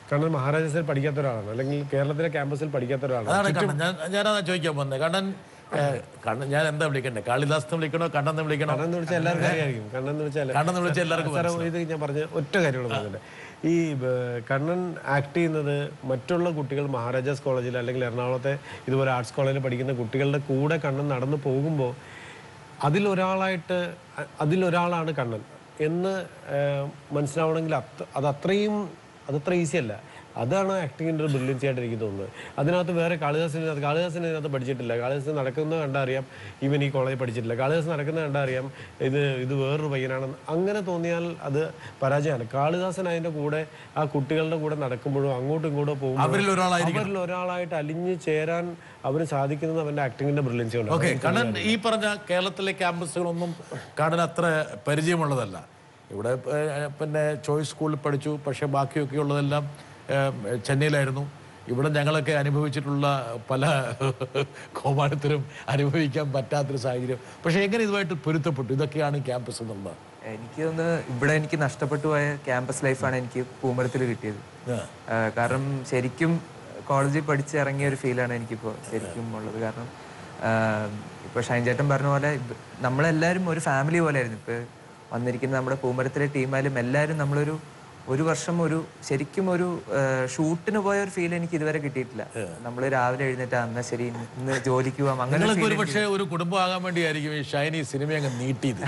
B: കണ്ണൻ മഹാരാജാസിൽ പഠിക്കാത്ത ഒരാളാണ് അല്ലെങ്കിൽ കേരളത്തിലെ ക്യാമ്പസിൽ പഠിക്കാത്ത ഒരാളാണ്
A: അതാണ് കണ്ണൻ ഞാൻ ഞാനതാ ചോദിക്കാൻ വന്നത് കണ്ണൻ ഏ, കണ്ണൻ ഞാൻ എന്താ വിളിക്കണ്ടേ കാളിദാസ് എന്ന് വിളിക്കണോ കണ്ണൻ എന്ന് വിളിക്കണോ
B: കണ്ണൻ എന്ന് വിളിച്ചാൽ എല്ലാവർക്കും അറിയായിരിക്കും കണ്ണൻ എന്ന് വെച്ചാൽ
A: കണ്ണൻ എന്ന് വിളിച്ചാൽ എല്ലാവർക്കും
B: സാറേ, ഇത് ഞാൻ പറഞ്ഞ ഒറ്റ കാര്യങ്ങൾ പറഞ്ഞില്ല ഈ ഏർ, കണ്ണൻ ആക്ട് ചെയ്യുന്നത് മറ്റുള്ള കുട്ടികൾ മഹാരാജാസ് കോളേജിൽ അല്ലെങ്കിൽ എറണാകുളത്തെ ഇതുപോലെ ആർട്സ് കോളേജിൽ പഠിക്കുന്ന കുട്ടികളുടെ കൂടെ കണ്ണൻ നടന്നു പോകുമ്പോൾ അതിലൊരാളായിട്ട് അ- അതിലൊരാളാണ് കണ്ണൻ എന്ന് ഏർ, മനസ്സിലാവണമെങ്കിൽ അത്ര അത് അത്രയും അതത്ര ഈസി അല്ല അതാണ് ആക്ടിങ്ങിൻ്റെ ഒരു ബ്രില്യൻസി ആയിട്ട് എനിക്ക് തോന്നുന്നത് അതിനകത്ത് വേറെ കാളിദാസിന് കാളിദാസിന് ഇതിനകത്ത് പഠിച്ചിട്ടില്ല കാളിദാസ് നടക്കുന്നത് കണ്ടറിയാം ഇവൻ ഈ കോളേജിൽ പഠിച്ചിട്ടില്ല കാളിദാസ് നടക്കുന്നത് കണ്ടറിയാം ഇത് ഇത് വേറൊരു പയ്യനാണെന്ന് അങ്ങനെ തോന്നിയാൽ അത് പരാജയമാണ് കാളിദാസൻ അതിൻ്റെ കൂടെ ആ കുട്ടികളുടെ കൂടെ നടക്കുമ്പോഴും അങ്ങോട്ടും ഇങ്ങോട്ടും പോകുമ്പോൾ
A: അവരിൽ ഒരാളായിരിക്കണം.
B: അവരിൽ ഒരാളായിട്ട് അലിഞ്ഞു ചേരാൻ അവന് സാധിക്കുന്നത് അവൻ്റെ ആക്ടിങ്ങിൻ്റെ ബ്രില്യൻസി കൊണ്ട്
A: ഓക്കെ കണ്ണൻ ഈ പറഞ്ഞ കേരളത്തിലെ ക്യാമ്പസുകളൊന്നും കണ്ണൻ അത്ര പരിചയമുള്ളതല്ല ഇവിടെ ഏ, പിന്നെ ചോയ്സ് സ്കൂളിൽ പഠിച്ചു പക്ഷേ ബാക്കിയൊക്കെ ഉള്ളതെല്ലാം ഏ, ചെന്നൈയിലായിരുന്നു ഇവിടെ ഞങ്ങളൊക്കെ അനുഭവിച്ചിട്ടുള്ള പല കോമാളിത്തരും അനുഭവിക്കാൻ പറ്റാത്തൊരു സാഹചര്യം പക്ഷേ എങ്ങനെ ഇതുമായിട്ട് പൊരുത്തപ്പെട്ടു ഇതൊക്കെയാണ് ക്യാമ്പസ് എന്നുള്ളത്
K: എനിക്ക് തോന്നുന്നു ഇവിടെ എനിക്ക് നഷ്ടപ്പെട്ടു പോയ ക്യാമ്പസ് ലൈഫാണ് എനിക്ക് പൂമരത്തിൽ കിട്ടിയത് ആ, കാരണം ശരിക്കും കോളേജിൽ പഠിച്ചിറങ്ങിയ ഒരു ഫീലാണ് എനിക്കിപ്പോൾ ശരിക്കും ഉള്ളത് കാരണം ഇപ്പോൾ ഷൈൻ ചേട്ടൻ പറഞ്ഞ പോലെ ഇപ്പ- നമ്മളെല്ലാവരും ഒരു ഫാമിലി പോലെയായിരുന്നു ഇപ്പോൾ വന്നിരിക്കുന്ന നമ്മുടെ പൂമരത്തിലെ ടീമായാലും എല്ലാവരും നമ്മളൊരു ഒരു വർഷം ഒരു ശരിക്കും ഒരു ആ, ഷൂട്ടിന് പോയ ഒരു ഫീൽ എനിക്ക് ഇതുവരെ കിട്ടിയിട്ടില്ല നമ്മൾ രാവിലെ എഴുന്നേറ്റ് അന്ന ശരി ഇന്ന് ഇന്ന് ജോലിക്ക് പോവാം അങ്ങനെ
A: നിങ്ങൾക്ക്
K: feel
A: ഒരു പക്ഷേ ഒരു കുടുംബമാകാൻ വേണ്ടിയായിരിക്കും ഈ ഷൈനി സിനിമ അങ്ങ് നീട്ടിയത്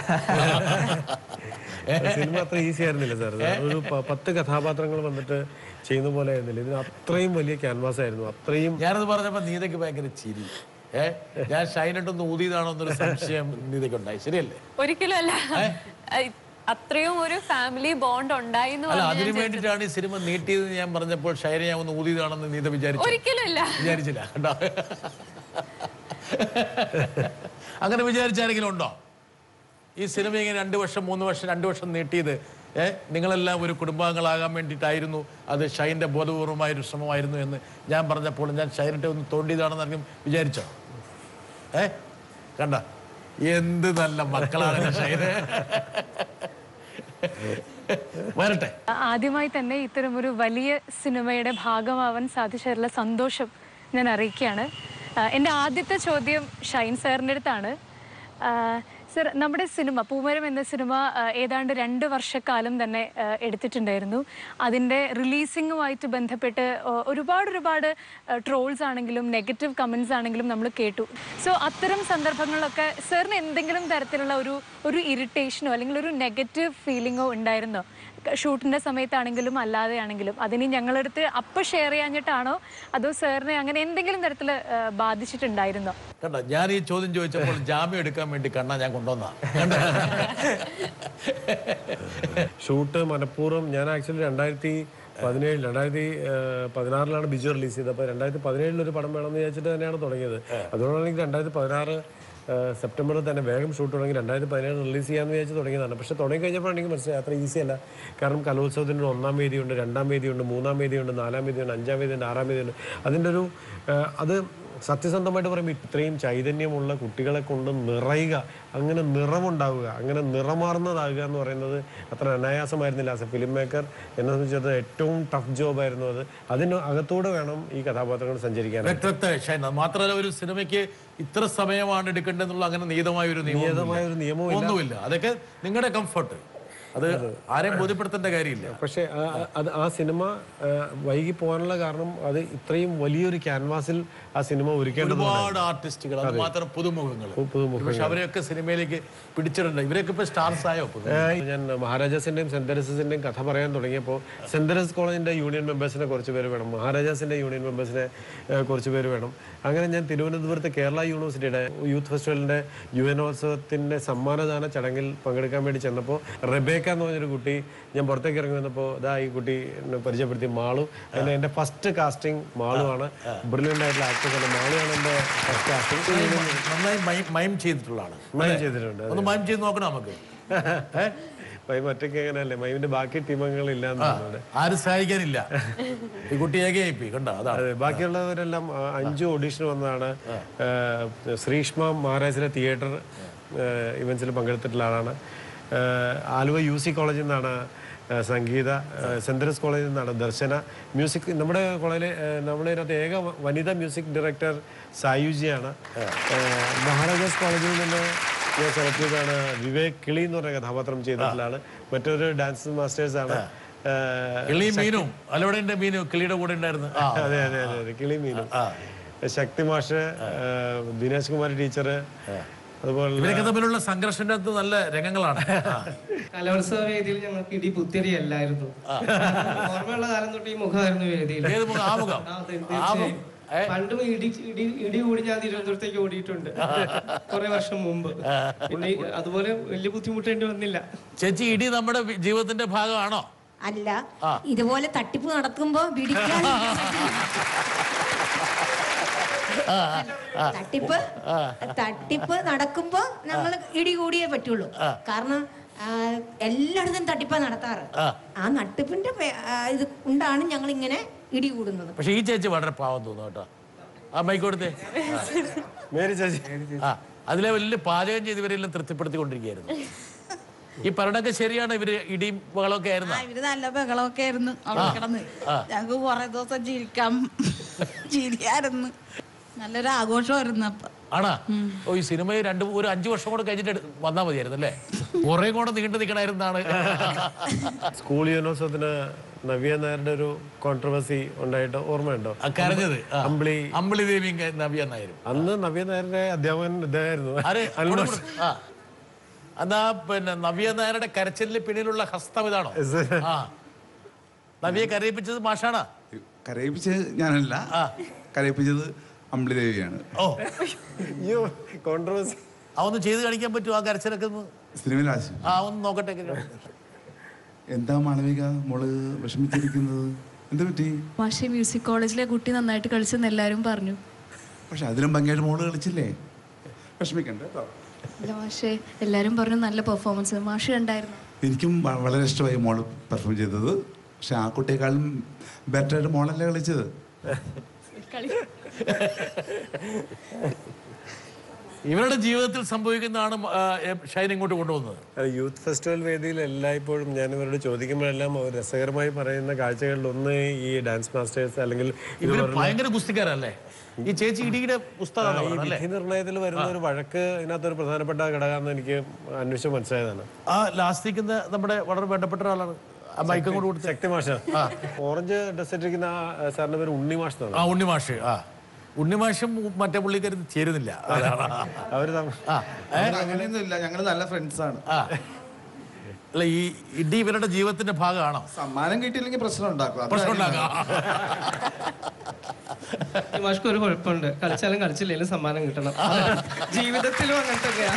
B: സിനിമ അത്ര ഈസി ആയിരുന്നില്ല സാർ ഒരു പ- പത്ത് കഥാപാത്രങ്ങൾ വന്നിട്ട് ചെയ്യുന്ന പോലെ ആയിരുന്നില്ല ഇതിന് അത്രയും വലിയ ക്യാൻവാസ് ആയിരുന്നു അത്രയും
A: ഞാനത് പറഞ്ഞപ്പോൾ നീതയ്ക്ക് ഭയങ്കര ചിരി ഏ ഞാൻ ഷൈനിട്ടൊന്ന് ഊതിയതാണോ എന്നൊരു സംശയം നീതയ്ക്ക് ഉണ്ടായി ശരിയല്ലേ
E: ഒരിക്കലും അല്ല ഐ, അത്രയും ഒരു ഫാമിലി ബോണ്ട് ഉണ്ടായി എന്ന്
A: അല്ല
E: പറഞ്ഞ്
A: അതിനു
E: ഞാൻ
A: വേണ്ടിയിട്ടാണ് ഈ സിനിമ നീട്ടിയത് ഞാൻ പറഞ്ഞപ്പോൾ ഷൈനെ ഞാൻ ഒന്ന് ഊതിയതാണെന്ന് നീത വിചാരിച്ചു
E: ഒരിക്കലും ഇല്ല
A: വിചാരിച്ചില്ല കണ്ടോ അങ്ങനെ വിചാരിച്ചാരെങ്കിലും ഉണ്ടോ ഈ സിനിമ ഇങ്ങനെ രണ്ട് വർഷം മൂന്ന് വർഷം രണ്ട് വർഷം നീട്ടിയത് ഏ നിങ്ങളെല്ലാം ഒരു കുടുംബാംഗങ്ങളാകാൻ വേണ്ടിയിട്ടായിരുന്നു അത് ഷൈൻ്റെ ബോധപൂർവമായ ഒരു ശ്രമമായിരുന്നു എന്ന് ഞാൻ പറഞ്ഞപ്പോൾ ഞാൻ ഷൈനിട്ട് ഒന്ന് തോണ്ടിയതാണെന്ന് ആർക്കും വിചാരിച്ചോ ഏ കണ്ട എന്ത് നല്ല മക്കളാണ് ഷൈന് വരട്ടെ
L: ആദ്യമായി തന്നെ ഇത്തരമൊരു വലിയ സിനിമയുടെ ഭാഗമാവാൻ സാധിച്ചതിലുള്ള സന്തോഷം ഞാൻ അറിയിക്കുകയാണ് ആ, എൻ്റെ ആദ്യത്തെ ചോദ്യം ഷൈൻ സാറിൻ്റെ അടുത്താണ് ആ, സർ നമ്മുടെ സിനിമ പൂമരം എന്ന സിനിമ ആ, ഏതാണ്ട് രണ്ട് വർഷക്കാലം തന്നെ ആ, എടുത്തിട്ടുണ്ടായിരുന്നു അതിൻ്റെ റിലീസിങ്ങുമായിട്ട് ബന്ധപ്പെട്ട് ആ, ഒരുപാട് ഒരുപാട് ട്രോൾസ് ആണെങ്കിലും നെഗറ്റീവ് കമൻസ് ആണെങ്കിലും നമ്മൾ കേട്ടു സോ അത്തരം സന്ദർഭങ്ങളിലൊക്കെ സാറിന് എന്തെങ്കിലും തരത്തിലുള്ള ഒരു ഒരു ഇറിറ്റേഷനോ അല്ലെങ്കിൽ ഒരു നെഗറ്റീവ് ഫീലിങ്ങോ ഉണ്ടായിരുന്നോ ഷൂട്ടിൻ്റെ സമയത്താണെങ്കിലും അല്ലാതെ ആണെങ്കിലും അതിന് ഞങ്ങളടുത്ത് അപ്പം ഷെയർ ചെയ്യാഞ്ഞിട്ടാണോ അതോ സാറിനെ അങ്ങനെ എന്തെങ്കിലും തരത്തിൽ ബാധിച്ചിട്ടുണ്ടായിരുന്നോ
A: കണ്ട ഞാൻ ഈ ചോദ്യം ചോദിച്ചപ്പോൾ ജാമ്യം എടുക്കാൻ വേണ്ടി കണ്ണ ഞാൻ കൊണ്ടുവന്നാ
B: ഷൂട്ട് മനഃപൂർവ്വം ഞാൻ ആക്ച്വലി രണ്ടായിരത്തി പതിനേഴ് രണ്ടായിരത്തി ഏഹ്, പതിനാറിലാണ് ബിജു റിലീസ് ചെയ്തത് അപ്പോൾ രണ്ടായിരത്തി പതിനേഴിൽ ഒരു പടം വേണമെന്ന് വിചാരിച്ചിട്ട് തന്നെയാണ് തുടങ്ങിയത് അതുകൊണ്ടാണ് എനിക്ക് രണ്ടായിരത്തി പതിനാറ് ഏഹ്, സെപ്റ്റംബറിൽ തന്നെ വേഗം ഷൂട്ട് തുടങ്ങി രണ്ടായിരത്തി പതിനേഴ് റിലീസ് ചെയ്യാമെന്ന് വിചാരിച്ച് തുടങ്ങിയതാണ് പക്ഷേ തുടങ്ങി കഴിഞ്ഞപ്പോൾ എനിക്ക് മനസ്സിലായി അത്ര ഈസി അല്ല കാരണം കലോത്സവത്തിൻ്റെ ഒരു ഒന്നാം വേദിയുണ്ട് രണ്ടാം വേദിയുണ്ട് മൂന്നാം വേദിയുണ്ട് നാലാം വേദിയുണ്ട് അഞ്ചാം വേദിയുണ്ട് ആറാം വേദിയുണ്ട് അതിൻ്റെ ഒരു ഏഹ്, അത് സത്യസന്ധമായിട്ട് പറയുമ്പോൾ ഇത്രയും ചൈതന്യമുള്ള കുട്ടികളെ കൊണ്ട് നിറയുക അങ്ങനെ നിറമുണ്ടാവുക അങ്ങനെ നിറമാർന്നതാകുക എന്ന് പറയുന്നത് അത്ര അനായാസമായിരുന്നില്ല ആസ് എ ഫിലിം മേക്കർ എന്നെ സംബന്ധിച്ചത് ഏറ്റവും ടഫ് ജോബായിരുന്നു അത് അതിന് അകത്തൂടെ വേണം ഈ കഥാപാത്രങ്ങൾ സഞ്ചരിക്കാൻ
A: വ്യക്തത്തെ ഷൈൻ അത് മാത്രമല്ല ഒരു സിനിമയ്ക്ക് ഇത്ര സമയമാണ് എടുക്കേണ്ടതെന്നുള്ള അങ്ങനെ നിയതമായ ഒരു നിയമം
B: നിയതമായ ഒരു നിയമവും
A: ഒന്നുമില്ല അതൊക്കെ നിങ്ങളുടെ കംഫർട്ട് അത് ആരെയും ബോധ്യപ്പെടുത്തേണ്ട കാര്യമില്ല
B: പക്ഷേ ആ- ആ- അത് ആ സിനിമ ആ, വൈകി പോകാനുള്ള കാരണം അത് ഇത്രയും വലിയൊരു ക്യാൻവാസിൽ ആ സിനിമ ഒരുക്കേണ്ടത്
A: ഒരുപാട് ആർട്ടിസ്റ്റുകൾ അത് മാത്രം പുതുമുഖങ്ങൾ
B: പുതുമുഖങ്ങൾ.
A: പക്ഷെ അവരെയൊക്കെ സിനിമയിലേക്ക് പിടിച്ചിട്ടുണ്ട് ഇവരൊക്കെ ഇപ്പൊ സ്റ്റാർസ് ആയോ പുതു-
B: ഏഹ് ഞാൻ മഹാരാജാസിന്റെയും സെന്റ് തെരേസസിന്റെയും കഥ പറയാൻ തുടങ്ങിയപ്പോൾ സെന്റ് തെരേസ് കോളേജിന്റെ യൂണിയൻ മെമ്പേഴ്സിനെ കുറച്ച് പേര് വേണം മഹാരാജാസിന്റെ യൂണിയൻ മെമ്പേഴ്സിനെ ഏഹ് കുറച്ച് പേര് വേണം അങ്ങനെ ഞാൻ തിരുവനന്തപുരത്ത് കേരള യൂണിവേഴ്സിറ്റിയുടെ യൂത്ത് ഫെസ്റ്റിവലിന്റെ യുവനോത്സവത്തിന്റെ സമ്മാനദാന ചടങ്ങിൽ പങ്കെടുക്കാൻ വേണ്ടി ചെന്നപ്പോൾ റെബേക്ക എന്ന് പറഞ്ഞൊരു കുട്ടി ഞാൻ പുറത്തേക്ക് ഇറങ്ങി വന്നപ്പോൾ ഇതാ ഈ കുട്ടി എന്നെ പരിചയപ്പെടുത്തി മാളു അതിന്റെ എന്റെ ഫസ്റ്റ് കാസ്റ്റിംഗ് മാളു ആണ് ബ്രില്യൻ്റ് ആയിട്ടുള്ള ആക്ടേഴ്സ് ആണ് മാളുവാണ് എന്റെ ഫസ്റ്റ് കാസ്റ്റിംഗ്
A: നന്നായി മൈം- മൈം ചെയ്തിട്ടുള്ളതാണ്
B: മൈം ചെയ്തിട്ടുണ്ട്
A: ഒന്ന് മൈം ചെയ്ത് നോക്കണം നമുക്ക് ഏ?
B: മൈം ഒറ്റയ്ക്ക് എങ്ങനെയല്ലേ മൈമിന്റെ ബാക്കി ടീമംഗങ്ങൾ ഇല്ലാന്ന് തോന്നുന്നു
A: ആരും സഹായിക്കാനില്ല ഈ കുട്ടി ഏകയായിപ്പോയി കണ്ട അതാണ്
B: അതെ ബാക്കിയുള്ളവരെല്ലാം ആ, അഞ്ച് ഓഡീഷൻ വന്നതാണ് ആ, ശ്രീഷ്മ മഹാരാജിലെ തിയേറ്റർ ഇവൻസിൽ പങ്കെടുത്തിട്ടുള്ള ആളാണ് ആ, ആലുവ യു സി കോളേജിൽ നിന്നാണ് ആ, സംഗീത ആ, സെന്റ് തെരേസ് കോളേജിൽ നിന്നാണ് ദർശന മ്യൂസിക് നമ്മുടെ കോളേജിലെ ആ, നമ്മുടെ ഇതിനകത്ത് ഏക വ- വനിതാ മ്യൂസിക് ഡയറക്ടർ സായുജിയാണ് ആ, മഹാരാജാസ് കോളേജിൽ നിന്ന് ഞാൻ സെലക്ട് ചെയ്തതാണ് വിവേക് കിളി എന്ന് പറഞ്ഞ കഥാപാത്രം ചെയ്തിട്ടുള്ള ആള് മറ്റൊരു ഡാൻസ് മാസ്റ്റേഴ്സ് ആണ് ആ,
A: കിളി മീനും അലവടേന്റെ മീനും കിളിയുടെ കൂടെ ഉണ്ടായിരുന്നു ആ
B: അതെ അതെ അതെ അതെ കിളി മീനും ശക്തി മാഷ് ആ, ദിനേശ് കുമാർ ടീച്ചർ അതുപോലെ
A: ഇവരൊക്കെ തമ്മിലുള്ള സംഘർഷത്തിന്റെ അകത്ത് നല്ല രംഗങ്ങളാണ് ആ.
M: കലോത്സവ വേദിയിൽ ഞങ്ങൾക്ക് ഇടി പുത്തിരിയല്ലായിരുന്നു ഓർമ്മയുള്ള കാലം തൊട്ട് ഈ മുഖമായിരുന്നു വേദിയിൽ
A: ഏത് മുഖം? ആ മുഖം?
M: ആ, തീ-
A: ആ മുഖം?
M: തീർച്ചയായും. പണ്ടും ഇടി ഇടി ഇടി കൂടി ഞാൻ തിരുവനന്തപുരത്തേക്ക് ഓടിയിട്ടുണ്ട് കുറെ വർഷം മുമ്പ് പിന്നെ ഈ- അതുപോലെ വലിയ ബുദ്ധിമുട്ടേണ്ടി വന്നില്ല
A: ചേച്ചി ഇടി നമ്മുടെ വി- ജീവിതത്തിന്റെ ഭാഗമാണോ
N: അല്ല ഇതുപോലെ തട്ടിപ്പ് നടത്തുമ്പോ പിടിക്കാൻ തട്ടിപ്പ് തട്ടിപ്പ് നടക്കുമ്പോ നമ്മൾ ഇടികൂടിയേ പറ്റുള്ളൂ കാരണം ആ, എല്ലായിടത്തും തട്ടിപ്പാ നടത്താറ് ആ നട്ടിപ്പിന്റെ പേ- ആ, ഇത് കൊണ്ടാണ് ഞങ്ങൾ ഇങ്ങനെ ഇടികൂടുന്നത്
A: പക്ഷെ ഈ ചേച്ചി വളരെ പാവം തോന്നുന്നു കേട്ടോ ആ മൈക്ക് കൊടുത്തേ
B: മേരി ചേച്ചി
A: ആ അതിലെ വലിയ പാചകം ചെയ്ത് ഇവരെല്ലാം തൃപ്തിപ്പെടുത്തിക്കൊണ്ടിരിക്കുകയായിരുന്നു ഈ പറഞ്ഞൊക്കെ ശരിയാണ് ഇവര് ഇടിയും ബഹളമൊക്കെ ആയിരുന്നു
O: ഇവര് നല്ല ബഹളമൊക്കെ ആയിരുന്നു അവിടെ
A: ആ.
O: കിടന്ന്
A: ആ.
O: ഞങ്ങക്ക് കുറെ ദിവസം ചിരിക്കാം ചിരിയായിരുന്നു നല്ലൊരു ആഘോഷമായിരുന്നു അപ്പൊ
A: ആണാ ഓ ഈ സിനിമ രണ്ട് ഒരു അഞ്ചു വർഷം കൂടെ കഴിഞ്ഞിട്ട് എടു- വന്നാ മതിയായിരുന്നു അല്ലേ കുറെ കൂടെ നീണ്ടു നിൽക്കണായിരുന്നാണ്
B: സ്കൂൾ യൂണിവേഴ്സത്തിന് നവ്യ നായരുടെ ഒരു കോൺട്രവേഴ്സി ഉണ്ടായിട്ട് ഓർമ്മയുണ്ടോ
A: കരഞ്ഞത് ആ.
B: അമ്പിളി
A: അമ്പിളി ദേവിയും ക- നവ്യ നായരും
B: അന്ന് നവ്യ നായരുടെ അധ്യാപകൻ ഇതായിരുന്നു
A: ആര്?
B: അൽമാസ്.
A: കൊടു, കൊടു. ആ. എന്നാ പിന്നെ നവ്യ നായരുടെ കരച്ചിലിന് പിന്നിലുള്ള ഹസ്തം ഇതാണോ ആ നവ്യെ കരയിപ്പിച്ചത് മാഷാണാ
P: കരയിപ്പിച്ചത് ഞാനല്ല കരയിപ്പിച്ചത് അമ്പിളി ദേവിയാണ്
A: ഓ
B: അയ്യോ കോൺട്രവേഴ്സി
A: ആ ഒന്ന് ചെയ്ത് കാണിക്കാൻ പറ്റുമോ ആ കരച്ചിലൊക്കെ ഒന്ന്
P: സിനിമയിൽ ആശു
A: ആ ഒന്ന് നോക്കട്ടെ
P: എന്താ മാളവിക മോള് വിഷമിച്ചിരിക്കുന്നത് എന്ത് പറ്റി
Q: മാഷെ മ്യൂസിക് കോളേജിലെ കുട്ടി നന്നായിട്ട് കളിച്ചെന്ന് എല്ലാവരും പറഞ്ഞു
P: പക്ഷെ അതിലും ഭംഗിയായിട്ട് മോള് കളിച്ചില്ലേ വിഷമിക്കണ്ട കേട്ടോ
Q: അല്ല മാഷെ എല്ലാവരും പറഞ്ഞു നല്ല പെർഫോമൻസ് മാഷ് കണ്ടായിരുന്നു
P: എനിക്കും വ- വളരെ ഇഷ്ടമായി മോള് പെർഫോം ചെയ്തത് പക്ഷെ ആ കുട്ടിയെക്കാളും ബെറ്ററായിട്ട് മോളല്ലേ കളിച്ചത്
A: ഇവരുടെ ജീവിതത്തിൽ സംഭവിക്കുന്നതാണ് ആ, എ, ഷൈൻ ഇങ്ങോട്ട് കൊണ്ടുവന്നത്
B: യൂത്ത് ഫെസ്റ്റിവൽ വേദിയിൽ എല്ലായ്പ്പോഴും ഞാൻ ഇവരോട് ചോദിക്കുമ്പോഴെല്ലാം അവർ രസകരമായി പറയുന്ന കാഴ്ചകളിൽ ഒന്ന് ഈ ഡാൻസ് മാസ്റ്റേഴ്സ് അല്ലെങ്കിൽ ഇത്
A: ഇവര്
B: പറഞ്ഞ-
A: ഭയങ്കര ഗുസ്തിക്കാരല്ലേ ഈ ചേച്ചി ഇടിയുടെ
B: ആ,
A: പുസ്തകമാണ്
B: ഈ
A: പറഞ്ഞത് അല്ലേ
B: വിധി നിർണയത്തിൽ വരുന്ന ഒരു വഴക്ക് ഇതിനകത്തൊരു പ്രധാനപ്പെട്ട ഘടകമെന്ന് എനിക്ക് അന്വേഷിച്ച് മനസ്സിലായതാണ്
A: ആ ലാസ്റ്റിക്കുന്ന നമ്മുടെ വളരെ വേണ്ടപ്പെട്ട ഒരാളാണ് ആ മൈക്കും കൂടെ കൊടുത്ത്
B: ശക്തി മാഷ ഓറഞ്ച് ഡ്രസ് ഇട്ടിരിക്കുന്ന ആ സാറിന്റെ പേര് ഉണ്ണി മാഷ് എന്നാണ്.
A: ആ ഉണ്ണിമാഷ് ആ ഉണ്ണിമാഷും മറ്റേ പുള്ളിക്കാരും ചേരുന്നില്ല അതാണ്.
B: അവര് തമ്മിൽ
A: ആ ഏ?
P: അങ്ങനെയൊന്നും ഇല്ല ഞങ്ങൾ നല്ല ഫ്രണ്ട്സ് ആണ്
A: ആ അല്ല ഈ ഇടി ഇവരുടെ ജീവിതത്തിന്റെ ഭാഗമാണോ
P: സമ്മാനം കിട്ടിയില്ലെങ്കിൽ പ്രശ്നം ഉണ്ടാക്കും അത്
A: പ്രശ്നം ഉണ്ടാക്കാം
M: ഈ മാഷ്ക്ക് ഒരു കുഴപ്പമുണ്ട് കളിച്ചാലും കളിച്ചില്ലെങ്കിലും സമ്മാനം കിട്ടണം ജീവിതത്തിലും അങ്ങനെ തന്നെയാ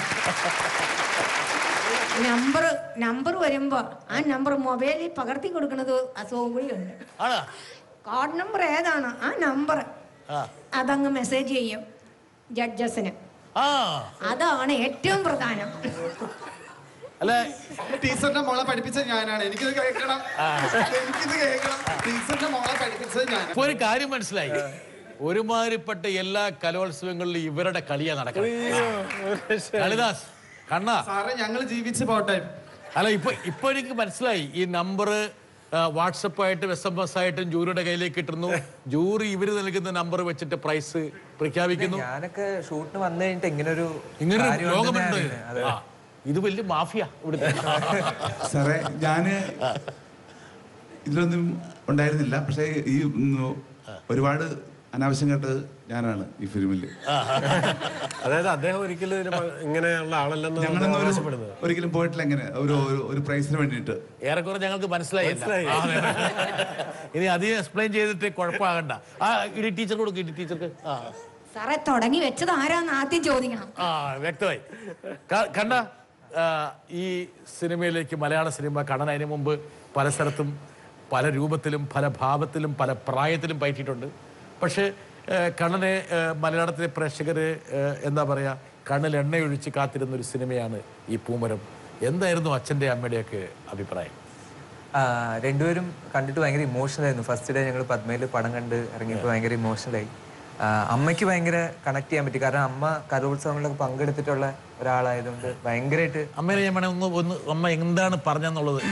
N: നമ്പർ നമ്പർ വരുമ്പോ ആ നമ്പർ മൊബൈലിൽ പകർത്തി കൊടുക്കുന്നത് അസൗകര്യമുണ്ട്
A: ആണോ
N: കാർഡ് നമ്പർ ഏതാണ് ആ നമ്പർ
A: ആ
N: അതങ്ങ് മെസ്സേജ് ചെയ്യും ജഡ്ജസിന്
A: ആ
N: അതാണ് ഏറ്റവും പ്രധാനം
A: അല്ല
P: ടീച്ചറിന്റെ മോളെ പഠിപ്പിച്ചത് ഞാനാണ് എനിക്കിത് കേൾക്കണം എനിക്കിത് കേൾക്കണം ടീച്ചറിന്റെ മോളെ പഠിപ്പിച്ചത് ഞാൻ
A: ഇപ്പൊ ഒരു കാര്യം മനസ്സിലായി ഒരുമാതിരിപ്പെട്ട എല്ലാ കലോത്സവങ്ങളിലും ഇവരുടെ കളിയാ നടക്കുന്നത് കാളിദാസ് കണ്ണാ
P: സാറേ ഞങ്ങൾ ജീവിച്ച് പോട്ടെ
A: അല്ല ഇപ്പൊ ഇപ്പൊ എനിക്ക് മനസ്സിലായി ഈ നമ്പർ വാട്സപ്പ് ആയിട്ടും എസ് എം എസ് ആയിട്ടും ജൂറിയുടെ കയ്യിലേക്ക് കിട്ടുന്നു ജൂറി ഇവര് നൽകുന്ന നമ്പർ വെച്ചിട്ട് പ്രൈസ് പ്രഖ്യാപിക്കുന്നു
K: ഞാനൊക്കെ ഷൂട്ടിന് വന്നു കഴിഞ്ഞിട്ട് ഇങ്ങനെ ഒരു
A: ഇങ്ങനെ
K: കാര്യം
A: ലോകമുണ്ട്
K: ഉണ്ടെന്ന് അറിയില്ല. അതെ.
A: ആ, ഇത് വലിയ മാഫിയ ഇവിടുത്തെ
P: സാറേ ഞാന് ഇതിലൊന്നും ഉണ്ടായിരുന്നില്ല പക്ഷേ ഈ ഉം, ഒരുപാട് അനാവശ്യം കേട്ടത് ഞാനാണ് ഈ ഫിലിമിൽ
B: അതായത് അദ്ദേഹം ഒരിക്കലും ഇതിന് പ- ഇങ്ങനെയുള്ള ആളല്ലെന്ന്
P: ഞങ്ങളൊന്നും ഒരു-
B: അവകാശപ്പെടുന്നത്
P: ഒരിക്കലും പോയിട്ടില്ല എങ്ങനെ ഒരു ഒരു- ഒരു പ്രൈസിന് വേണ്ടിയിട്ട്
A: ഏറെക്കുറെ ഞങ്ങൾക്ക് മനസ്സിലായി
B: മനസ്സിലായി.
A: ആ, അതെ, അതെ. ഇനി അധികം എക്സ്പ്ലെയിൻ ചെയ്തിട്ട് കുഴപ്പമാകണ്ട ആ ഇടി ടീച്ചർ കൊടുക്കും ഇടി ടീച്ചർക്ക് ആ
N: സാറേ തുടങ്ങി വെച്ചത് ആരാന്ന് ആദ്യം ചോദിക്കണം
A: ആ വ്യക്തമായി ക- കണ്ട ആ, ഈ സിനിമയിലേക്ക് മലയാള സിനിമ കണ്ണൻ അതിന് മുമ്പ് പല സ്ഥലത്തും പല രൂപത്തിലും പല ഭാവത്തിലും പല പ്രായത്തിലും പയറ്റിയിട്ടുണ്ട് പക്ഷേ ഏ, കണ്ണനെ ഏ, മലയാളത്തിലെ പ്രേക്ഷകർ എന്താ പറയുക കണ്ണിൽ എണ്ണയൊഴിച്ച് കാത്തിരുന്ന ഒരു സിനിമയാണ് ഈ പൂമരം എന്തായിരുന്നു അച്ഛൻ്റെ അമ്മയുടെയൊക്കെ അഭിപ്രായം
K: ആ, രണ്ടുപേരും കണ്ടിട്ട് ഭയങ്കര ഇമോഷണൽ ആയിരുന്നു ഫസ്റ്റ് ഡേ ഞങ്ങൾ പത്മയിൽ പടം കണ്ട് ഇറങ്ങിയപ്പോൾ ഭയങ്കര ഇമോഷണലായി അമ്മയ്ക്ക് ഭയങ്കര കണക്ട് ചെയ്യാൻ പറ്റി കാരണം അമ്മ കലോത്സവങ്ങളിലൊക്കെ പങ്കെടുത്തിട്ടുള്ള ഒരാളായതുകൊണ്ട് ഭയങ്കരമായിട്ട്
A: അമ്മേനെ ഞാൻ വേണേ ഒന്ന് ഒന്ന് അമ്മ എന്താണ് പറഞ്ഞെന്നുള്ളത്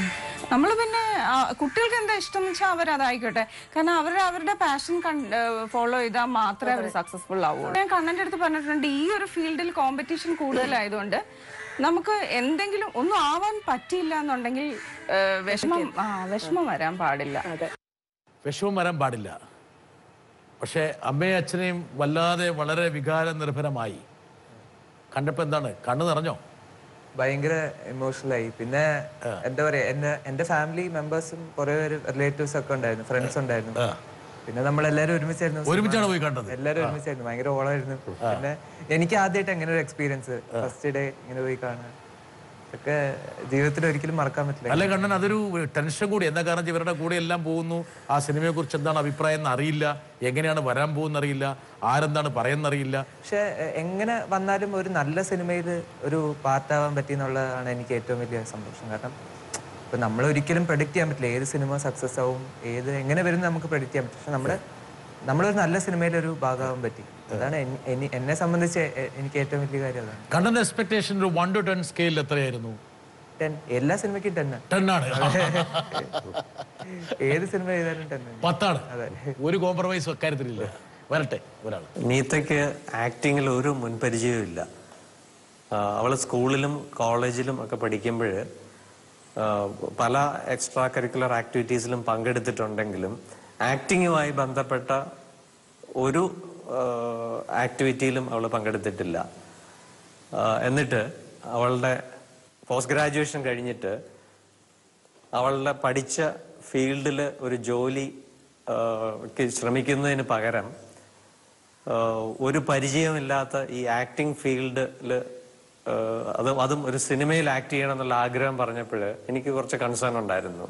R: നമ്മൾ പിന്നെ ആ, കുട്ടികൾക്ക് എന്താ ഇഷ്ടം എന്ന് വെച്ചാൽ അവർ അതായിക്കോട്ടെ കാരണം അവർ അവരുടെ പാഷൻ ഫോളോ ചെയ്താൽ മാത്രമേ അവർ സക്സസ്ഫുൾ ആവുള്ളൂ ഞാൻ കണ്ണൻ്റെ അടുത്ത് പറഞ്ഞിട്ടുണ്ട് ഈ ഒരു ഫീൽഡിൽ കോമ്പറ്റീഷൻ കൂടുതലായതുകൊണ്ട് നമുക്ക് എന്തെങ്കിലും ഒന്നും ആവാൻ പറ്റിയില്ല എന്നുണ്ടെങ്കിൽ ഏ, വിഷമം ആ വിഷമം വരാൻ പാടില്ല
A: വിഷമം വരാൻ പാടില്ല പക്ഷേ അമ്മയും അച്ഛനെയും വല്ലാതെ വളരെ വികാര നിർഭരമായി കണ്ടപ്പോൾ എന്താണ് കണ്ണു നിറഞ്ഞോ
K: ഭയങ്കര ഇമോഷണലായി പിന്നെ എന്താ പറയാ എന്റെ എന്റെ ഫാമിലി മെമ്പേഴ്സും കുറെ പേര് റിലേറ്റീവ്സ് ഒക്കെ ഉണ്ടായിരുന്നു ഫ്രണ്ട്സ് ഉണ്ടായിരുന്നു പിന്നെ നമ്മളെല്ലാരും ഒരുമിച്ചായിരുന്നു
A: ഒരുമിച്ചാണ് പോയി കണ്ടത്?
K: എല്ലാരും
A: ആ.
K: ഒരുമിച്ചായിരുന്നു ഭയങ്കര ഓളായിരുന്നു പിന്നെ എനിക്ക് ആദ്യമായിട്ട് അങ്ങനെ ഒരു എക്സ്പീരിയൻസ് ഫസ്റ്റ് ഡേ ഇങ്ങനെ പോയി കാണാൻ ഇതൊക്കെ ജീവിതത്തിൽ ഒരിക്കലും മറക്കാൻ പറ്റില്ല
A: അല്ലെ കണ്ണൻ അതൊരു ടെൻഷൻ കൂടി എന്താ കാരണം ഇവരുടെ കൂടെ എല്ലാം പോകുന്നു ആ സിനിമയെ കുറിച്ച് എന്താണ് അഭിപ്രായം എന്ന് അറിയില്ല എങ്ങനെയാണ് വരാൻ പോകുന്ന അറിയില്ല ആരെന്താണ് പറയുന്നറിയില്ല
K: പക്ഷെ എ- എങ്ങനെ വന്നാലും ഒരു നല്ല സിനിമയിൽ ഒരു പാർട്ടാവാൻ പറ്റി എന്നുള്ളതാണ് എനിക്ക് ഏറ്റവും വലിയ സന്തോഷം കാരണം ഇപ്പൊ നമ്മൾ ഒരിക്കലും പ്രഡിക്റ്റ് ചെയ്യാൻ പറ്റില്ല ഏത് സിനിമ സക്സസ് ആവും ഏത് എങ്ങനെ വരും എന്ന് നമുക്ക് പ്രഡിക്റ്റ് ചെയ്യാൻ പറ്റും പക്ഷെ നമ്മള് നമ്മളൊരു നല്ല സിനിമയിൽ ഒരു ഭാഗമാവാൻ പറ്റി അതാണ് എൻ- എനി- എന്നെ സംബന്ധിച്ച് എ- എനിക്ക് ഏറ്റവും വലിയ കാര്യം അതാണ്
A: കണ്ണന്റെ എക്സ്പെക്ടേഷൻ ഒരു വൺ ടു ടെൻ സ്കെയിലിൽ എത്രയായിരുന്നു
K: ടെൻ എല്ലാ സിനിമയ്ക്കും ടെൻ
A: ടെൻ ആണ്
K: ഏത് സിനിമ ചെയ്താലും ടെൻ
A: പത്താണ് ഒരു കോംപ്രമൈസ് അക്കാര്യത്തിലില്ല വരട്ടെ ഒരാൾ
S: നീത്തയ്ക്ക് ആക്ടിങ്ങിൽ ഒരു മുൻപരിചയവും ഇല്ല അവൾ സ്കൂളിലും കോളേജിലും ഒക്കെ പഠിക്കുമ്പോൾ പല എക്സ്ട്രാ കരിക്കുലർ ആക്ടിവിറ്റീസിലും പങ്കെടുത്തിട്ടുണ്ടെങ്കിലും ആക്ടിങ്ങുമായി ബന്ധപ്പെട്ട ഒരു ആക്ടിവിറ്റിയിലും അവൾ പങ്കെടുത്തിട്ടില്ല ആ, എന്നിട്ട് അവളുടെ പോസ്റ്റ് ഗ്രാജുവേഷൻ കഴിഞ്ഞിട്ട് അവളുടെ പഠിച്ച ഫീൽഡിൽ ഒരു ജോലി ആ, ക്ക് ശ്രമിക്കുന്നതിന് പകരം ആ, ഒരു പരിചയമില്ലാത്ത ഈ ആക്ടിങ് ഫീൽഡിൽ അത് അതും ഒരു സിനിമയിൽ ആക്ട് ചെയ്യണം എന്നുള്ള ആഗ്രഹം പറഞ്ഞപ്പോൾ എനിക്ക് കുറച്ച് കൺസേൺ ഉണ്ടായിരുന്നു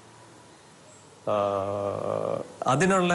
S: ആ, അതിനുള്ള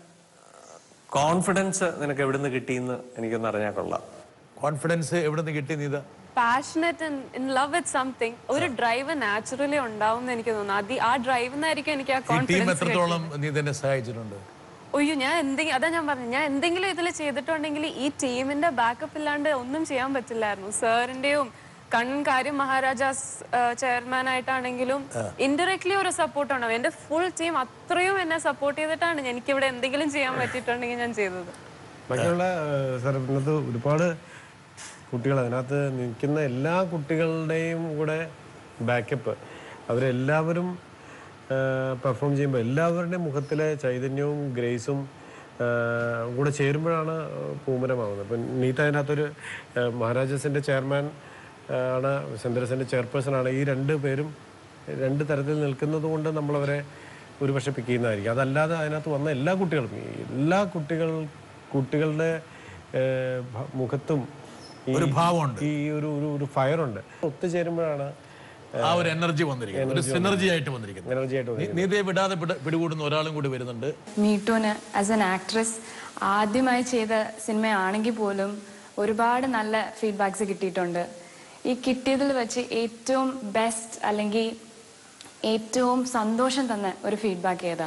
S: കോൺഫിഡൻസ് നിനക്ക് എവിടുന്ന് കിട്ടിയെന്ന് എനിക്കൊന്ന് അറിഞ്ഞാൽ കൊള്ളാം
A: കോൺഫിഡൻസ് എവിടുന്ന് കിട്ടി Neetha
E: passionate in love with something ഒരു ഡ്രൈവ് നാച്ചുറലി ഉണ്ടാവും എന്ന് എനിക്ക് തോന്നുന്നു അത് ആ ഡ്രൈവ് നിന്നായിരിക്കും എനിക്ക് ആ
A: ഈ ടീം
E: കോൺഫിഡൻസ്
A: എത്രത്തോളം നീ തന്നെ സഹായിച്ചിട്ടുണ്ട്
E: അയ്യോ ഞാൻ എന്തെങ്കിലും അതാ ഞാൻ പറഞ്ഞു ഞാൻ എന്തെങ്കിലും ഇതിൽ ചെയ്തിട്ടുണ്ടെങ്കിൽ ഈ ടീമിന്റെ ബാക്കപ്പ് ഇല്ലാണ്ട് ഒന്നും ചെയ്യാൻ പറ്റില്ലായിരുന്നു സാറിന്റെയും കണ്ണൻ കാര്യം മഹാരാജാസ് ചെയർമാൻ ആയിട്ടാണെങ്കിലും ഇൻഡയറക്ട്ലി ഒരു സപ്പോർട്ട് ഉണ്ടാവും എന്റെ ഫുൾ ടീം അത്രയും എന്നെ സപ്പോർട്ട് ചെയ്തിട്ടാണ് എനിക്ക് ഇവിടെ എന്തെങ്കിലും ചെയ്യാൻ പറ്റിയിട്ടുണ്ടെങ്കിൽ ഞാൻ ചെയ്തത്
B: ബാക്കിയുള്ള സാർ ഇന്നത്തെ ഒരുപാട് കുട്ടികൾ അതിനകത്ത് നിൽക്കുന്ന എല്ലാ കുട്ടികളുടെയും കൂടെ ബാക്കപ്പ് അവരെല്ലാവരും പെർഫോം ചെയ്യുമ്പോൾ എല്ലാവരുടെയും മുഖത്തിലെ ചൈതന്യവും ഗ്രേസും ആ, കൂടെ ചേരുമ്പോഴാണ് പൂമരമാവുന്നത് ഇപ്പം നീത്ത അതിനകത്തൊരു ആ, മഹാരാജാസിൻ്റെ ചെയർമാൻ ആണ് സെൻറ്ററസിൻ്റെ ചെയർപേഴ്സൺ ആണ് ഈ രണ്ട് പേരും രണ്ട് തരത്തിൽ നിൽക്കുന്നത് കൊണ്ട് നമ്മളവരെ ഒരുപക്ഷെ പിക്ക് ചെയ്യുന്നതായിരിക്കും അതല്ലാതെ അതിനകത്ത് വന്ന എല്ലാ കുട്ടികളും ഈ എല്ലാ കുട്ടികൾ കുട്ടികളുടെ ഏഹ്, ഭ- മുഖത്തും ഈ-
A: ഒരു ഭാവമുണ്ട്.
B: ഈ ഒരു ഒരു ഒരു ഫയറുണ്ട് ഒത്തുചേരുമ്പോഴാണ്
A: ആ ഒരു എനർജി വന്നിരിക്കുന്നത് ഒരു സിനർജി ആയിട്ട് വന്നിരിക്കുന്നത്
B: എനർജി ആയിട്ട്
A: നീ- നീതയെ വിടാതെ പിടി- പിടികൂടുന്ന ഒരാളും കൂടി വരുന്നുണ്ട്
Q: മീട്ടൂന് ആസ് എൻ ആക്ട്രസ് ആദ്യമായി ചെയ്ത സിനിമയാണെങ്കിൽ പോലും ഒരുപാട് നല്ല ഫീഡ്ബാക്സ് കിട്ടിയിട്ടുണ്ട് ഈ കിട്ടിയതിൽ വെച്ച് ഏറ്റവും ബെസ്റ്റ് അല്ലെങ്കിൽ ഏറ്റവും സന്തോഷം തന്ന ഒരു ഫീഡ്ബാക്ക് ഏതാ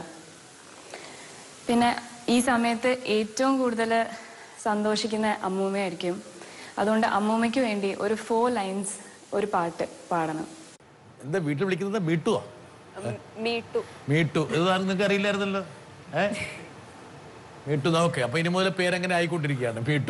Q: പിന്നെ ഈ സമയത്ത് ഏറ്റവും കൂടുതൽ സന്തോഷിക്കുന്ന അമ്മൂമ്മയായിരിക്കും അതുകൊണ്ട് അമ്മൂമ്മയ്ക്ക് വേണ്ടി ഒരു ഫോർ ലൈൻസ് ഒരു പാട്ട് പാടണം
A: എന്താ വീട്ടിൽ വിളിക്കുന്നത് മീട്ടുവാ
E: മീട്ടു
A: മീട്ടു ഇതാരും നിങ്ങൾക്ക് അറിയില്ലായിരുന്നല്ലോ ഏ മീട്ടു ഓക്കെ അപ്പൊ ഇനി മുതൽ പേരെങ്ങനെ ആയിക്കൊണ്ടിരിക്കുകയാണ് മീട്ടു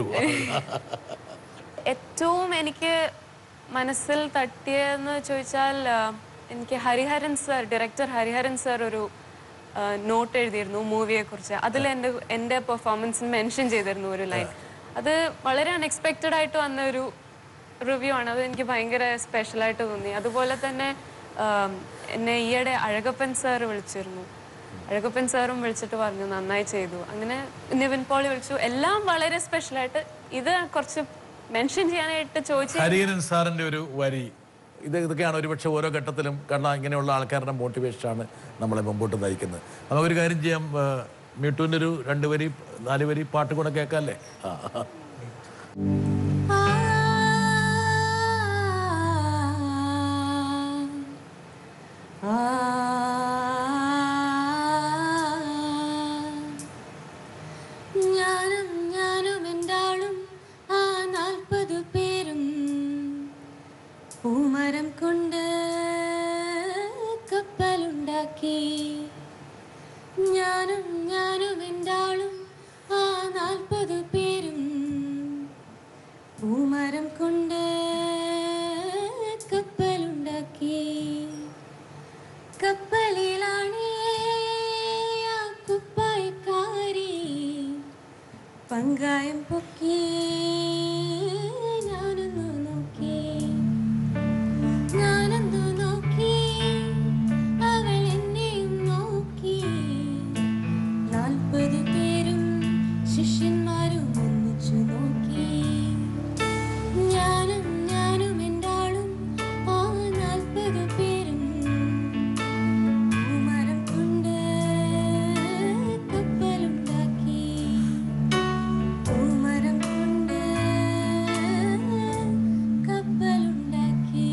E: ഏറ്റവും എനിക്ക് മനസ്സിൽ തട്ടിയെന്ന് ചോദിച്ചാൽ ആ, എനിക്ക് Hariharan sir director Hariharan sir ഒരു നോട്ട് എഴുതിയിരുന്നു മൂവിയെ കുറിച്ച് അതിൽ എൻ്റെ എൻ്റെ പെർഫോമൻസ് മെൻഷൻ ചെയ്തിരുന്നു ഒരു ലൈൻ അത് വളരെ അൺഎക്സ്പെക്റ്റഡ് ആയിട്ട് വന്ന ഒരു റിവ്യൂ ആണ് അത് എനിക്ക് ഭയങ്കര സ്പെഷ്യലായിട്ട് തോന്നി അതുപോലെ തന്നെ ആ, എന്നെ ഈയിടെ അഴകപ്പൻ സാർ വിളിച്ചിരുന്നു അഴകപ്പൻ സാറും വിളിച്ചിട്ട് പറഞ്ഞു നന്നായി ചെയ്തു അങ്ങനെ നിവിൻ പോളി വിളിച്ചു എല്ലാം വളരെ സ്പെഷ്യലായിട്ട് ഇത് കുറച്ച് മെൻഷൻ ചെയ്യാനായിട്ട് ചോദിച്ചു
A: ഹരീരൻ സാറിന്റെ ഒരു വരി ഇത് ഇതൊക്കെയാണ് ഒരുപക്ഷെ ഓരോ ഘട്ടത്തിലും കാരണം ഇങ്ങനെയുള്ള ആൾക്കാരുടെ മോട്ടിവേഷനാണ് നമ്മളെ മുമ്പോട്ട് നയിക്കുന്നത് നമുക്കൊരു കാര്യം ചെയ്യാം ആ, മീട്ടുവിൻ്റെ ഒരു രണ്ട് വരി നാല് വരി പാട്ട് കൂടെ കേൾക്കാമല്ലേ ആ ആ.
T: ഞാനും ഞാനും എന്താളും ആ നാൽപ്പത് പേരും പൂമരം കൊണ്ട് കപ്പലുണ്ടാക്കി ഉണ്ടാക്കി ഞാനും ഞാനും എന്താളും ആ നാൽപ്പത് പേരും പൂമരം കൊണ്ട് കപ്പലുണ്ടാക്കി കപ്പലിലാണേ ആ കുപ്പായക്കാരി പങ്കായം പൊക്കി ഞാനൊന്നു നോക്കി ഞാനൊന്നു നോക്കി അവൾ എന്നെയും നോക്കി നാൽപ്പത് പേരും ശിഷ്യന്മാരും ഒന്നിച്ചു നോക്കി ഞാനും ഞാനും എന്താളും ആ നാൽപ്പത് പേരും പൂമരം കൊണ്ട് കപ്പലുണ്ടാക്കി പൂമരം കൊണ്ട് കപ്പലുണ്ടാക്കി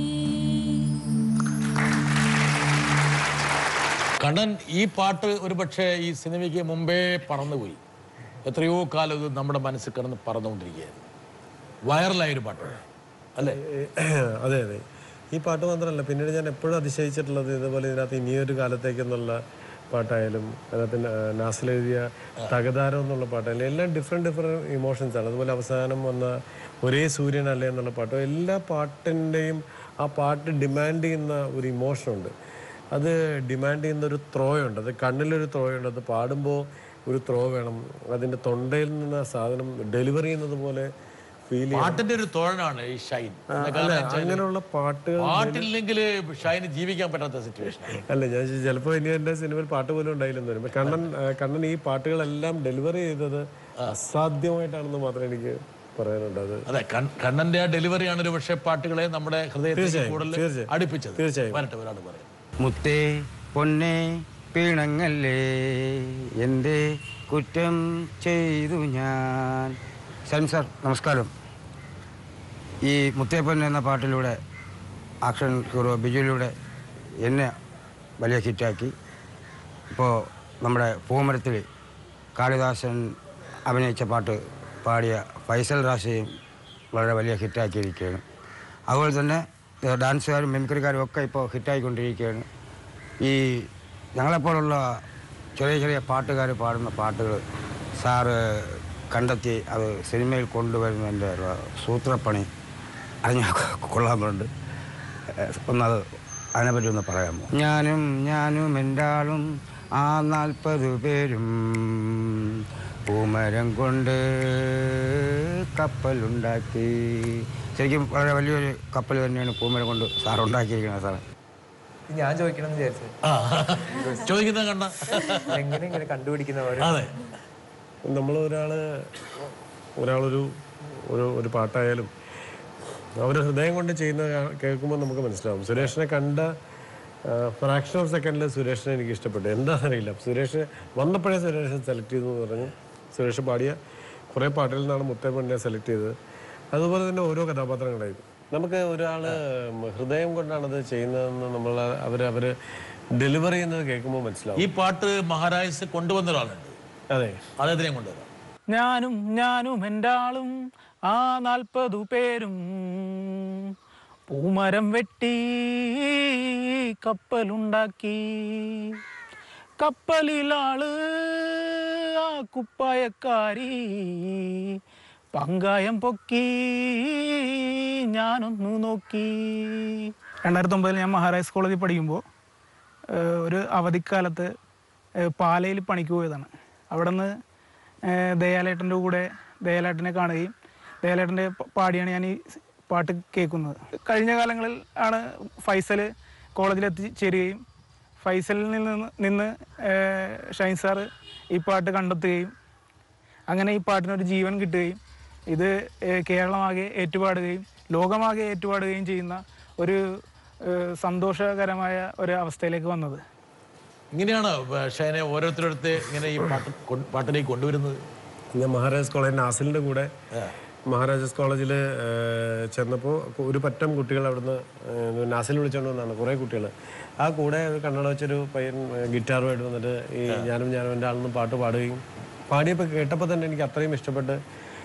A: കണ്ണൻ ഈ പാട്ട് ഒരു പക്ഷേ ഈ സിനിമയ്ക്ക് മുമ്പേ പറന്നുപോയി എത്രയോ കാലം ഇത് നമ്മുടെ മനസ്സിൽ കിടന്ന് പറന്നുകൊണ്ടിരിക്കുകയായിരുന്നു വൈറലായ ഒരു പാട്ട് അല്ലേ
B: അതെ അതെ ഈ പാട്ട് മാത്രമല്ല പിന്നീട് ഞാൻ എപ്പോഴും അതിശയിച്ചിട്ടുള്ളത് ഇതുപോലെ ഇതിനകത്ത് ഇനിയൊരു കാലത്തേക്കെന്നുള്ള പാട്ടായാലും അതിനകത്ത് നാസിൽ എഴുതിയ തകതാരം എന്നുള്ള പാട്ടായാലും എല്ലാം ഡിഫറെൻറ്റ് ഡിഫറെൻറ്റ് ഇമോഷൻസ് ആണ് അതുപോലെ അവസാനം വന്ന ഒരേ സൂര്യനല്ലേ എന്നുള്ള പാട്ടോ എല്ലാ പാട്ടിൻ്റെയും ആ പാട്ട് ഡിമാൻഡ് ചെയ്യുന്ന ഒരു ഇമോഷനുണ്ട് അത് ഡിമാൻഡ് ചെയ്യുന്ന ഒരു ത്രോയുണ്ട് അത് കണ്ണിലൊരു ത്രോയുണ്ട് അത് പാടുമ്പോൾ ഒരു ത്രോ വേണം അതിൻ്റെ തൊണ്ടയിൽ നിന്ന് ആ സാധനം ഡെലിവറി ചെയ്യുന്നത് പോലെ ഫീൽ ചെയ്യണം
A: പാട്ടിന്റെ ഒരു തോഴനാണ് ഈ ഷൈൻ
B: ആ, അല്ല, അങ്ങനെയുള്ള പാട്ടുകൾ
A: പാട്ടില്ലെങ്കിൽ ഷൈന് ജീവിക്കാൻ പറ്റാത്ത സിറ്റുവേഷൻ
B: അല്ല ഞാൻ ചിലപ്പോൾ ഇനി എൻ്റെ സിനിമയിൽ പാട്ട് പോലും ഉണ്ടായില്ലെന്ന് വരും പക്ഷെ കണ്ണൻ ആ, കണ്ണൻ ഈ പാട്ടുകളെല്ലാം ഡെലിവറി ചെയ്തത് അസാധ്യമായിട്ടാണെന്ന് മാത്രമേ എനിക്ക് പറയാനുണ്ട് അത്
A: അതെ കൺ- കണ്ണന്റെ ആ ഡെലിവറിയാണ് ഒരു പക്ഷേ പാട്ടുകളെ നമ്മുടെ ഹൃദയത്തിൽ
B: തീർച്ചയായും,
A: കൂടുതൽ
B: തീർച്ചയായും.
A: അടുപ്പിച്ചത്
B: തീർച്ചയായും.
A: വരട്ടെ ഒരാൾ പറയാം
U: മുത്തേ പൊന്നെ പിണങ്ങല്ലേ എൻ്റെ കുറ്റം ചെയ്തു ഞാൻ സലിം സാർ നമസ്കാരം ഈ മുത്തേ പൊന്നെ എന്ന പാട്ടിലൂടെ ആക്ഷൻ ഹീറോ ബിജുവിലൂടെ എന്നെ വലിയ ഹിറ്റാക്കി ഇപ്പോൾ നമ്മുടെ പൂമരത്തിൽ കാളിദാസൻ അഭിനയിച്ച പാട്ട് പാടിയ ഫൈസൽ റാശയും വളരെ വലിയ ഹിറ്റാക്കിയിരിക്കുകയാണ് അതുപോലെ തന്നെ ഏഹ്, ഡാൻസുകാരും മിമിക്രിക്കാരും ഒക്കെ ഇപ്പോൾ ഹിറ്റായിക്കൊണ്ടിരിക്കുകയാണ് ഈ ഞങ്ങളെപ്പോലുള്ള ചെറിയ ചെറിയ പാട്ടുകാർ പാടുന്ന പാട്ടുകൾ സാറ് കണ്ടെത്തി അത് സിനിമയിൽ കൊണ്ടുവരുന്നതിൻ്റെ ഒരു സൂത്രപ്പണി അത് ഞാൻ കൊള്ളാറുണ്ട് ഒന്നത് അതിനെപ്പറ്റി ഒന്ന് പറയാമോ ഞാനും ഞാനും എൻ്റെ ആളും ആ നാൽപ്പത് പേരും പൂമരം കൊണ്ട് കപ്പലുണ്ടാക്കി ശരിക്കും വളരെ വലിയൊരു കപ്പൽ തന്നെയാണ് പൂമരം കൊണ്ട് സാർ ഉണ്ടാക്കിയിരിക്കുന്നത് സാറേ
K: ഞാൻ ചോദിക്കണം എന്ന് വിചാരിച്ചത്
A: ചോദിക്കുന്നത് കണ്ട
K: എങ്ങനെ ഇങ്ങനെ കണ്ടുപിടിക്കുന്ന ഓരോ
A: അതെ
B: നമ്മൾ ഒരാൾ ഒരാളൊരു ഒരു ഒരു പാട്ടായാലും അവർ ഹൃദയം കൊണ്ട് ചെയ്യുന്ന കേൾക്കുമ്പോൾ നമുക്ക് മനസ്സിലാവും സുരേഷിനെ കണ്ട ഫ്രാക്ഷൻ ഓഫ് സെക്കൻഡിൽ സുരേഷിനെ എനിക്ക് ഇഷ്ടപ്പെട്ടു എന്താണെന്നറിയില്ല സുരേഷ് വന്നപ്പോഴേ സുരേഷ് സെലക്ട് ചെയ്തു എന്ന് പറഞ്ഞു സുരേഷ് പാടിയ കുറേ പാട്ടുകളിൽ നിന്നാണ് മുത്തേപ്പണ്ണിനെ സെലക്ട് ചെയ്തത് അതുപോലെ തന്നെ ഓരോ കഥാപാത്രങ്ങളായിരുന്നു നമുക്ക് ഒരാൾ ഹൃദയം കൊണ്ടാണത് ചെയ്യുന്നതെന്ന് നമ്മൾ അവർ അവർ ഡെലിവർ ചെയ്യുന്നത് കേൾക്കുമ്പോൾ മനസ്സിലാവും
A: ഈ പാട്ട് മഹാരാജ് കൊണ്ടുവന്ന ഒരാളുണ്ട്
B: അതെ
A: അദ്ദേഹത്തിനെ കൊണ്ടുവരാം
V: ഞാനും ഞാനും എൻ്റെ ആളും ആ നാൽപ്പതു പേരും പൂമരം വെട്ടി കപ്പലുണ്ടാക്കി കപ്പലിലാള് ആ കുപ്പായക്കാരി പങ്കായം പൊക്കി ഞാനൊന്നു നോക്കി രണ്ടായിരത്തി ഒമ്പതിൽ ഞാൻ മഹാരാജ് കോളേജിൽ പഠിക്കുമ്പോൾ ഏഹ് ഒരു അവധിക്കാലത്ത് ഏഹ് പാലയിൽ പണിക്ക് പോയതാണ് അവിടെ നിന്ന് ദയാലേട്ടൻ്റെ കൂടെ ദയാലേട്ടനെ കാണുകയും ദയാലേട്ടൻ്റെ പ- പാടിയാണ് ഞാൻ ഈ സ് പാട്ട് കേൾക്കുന്നത് കഴിഞ്ഞ കാലങ്ങളിൽ ആണ് ഫൈസൽ കോളേജിൽ എത്തിച്ചേരുകയും ഫൈസലിൽ നിന്ന് നിന്ന് ഏഹ് ഷൈൻ സാറ് ഈ പാട്ട് കണ്ടെത്തുകയും അങ്ങനെ ഈ പാട്ടിനൊരു ജീവൻ കിട്ടുകയും ഇത് ഏഹ് കേരളമാകെ ഏറ്റുപാടുകയും ലോകമാകെ ഏറ്റുപാടുകയും ചെയ്യുന്ന ഒരു ഏഹ് സന്തോഷകരമായ ഒരു അവസ്ഥയിലേക്ക് വന്നത്
A: ഇങ്ങനെയാണ് ഷൈനെ ഓരോരുത്തരടുത്ത് ഇങ്ങനെ ഈ പാട്ട് കൊ- പാട്ടിലേക്ക് കൊണ്ടുവരുന്നത്
B: ഞാൻ മഹാരാജാസ് കോളേജ് നാസിലിൻ്റെ കൂടെ മഹാരാജാസ് കോളേജിൽ ചെന്നപ്പോൾ ഒരു പറ്റം കുട്ടികൾ അവിടുന്ന് ഏഹ്, നാസിൽ വിളിച്ചുകൊണ്ട് വന്നതാണ് കുറേ കുട്ടികൾ ആ കൂടെ ഒരു കണ്ണട വെച്ചൊരു പയ്യൻ ഏഹ്, ഗിറ്റാറുമായിട്ട് വന്നിട്ട് ഈ ഞാനും ഞാനും എൻ്റെ ആളെന്ന് പാട്ട് പാടുകയും പാടിയപ്പോൾ കേട്ടപ്പോൾ തന്നെ എനിക്ക് അത്രയും ഇഷ്ടപ്പെട്ട്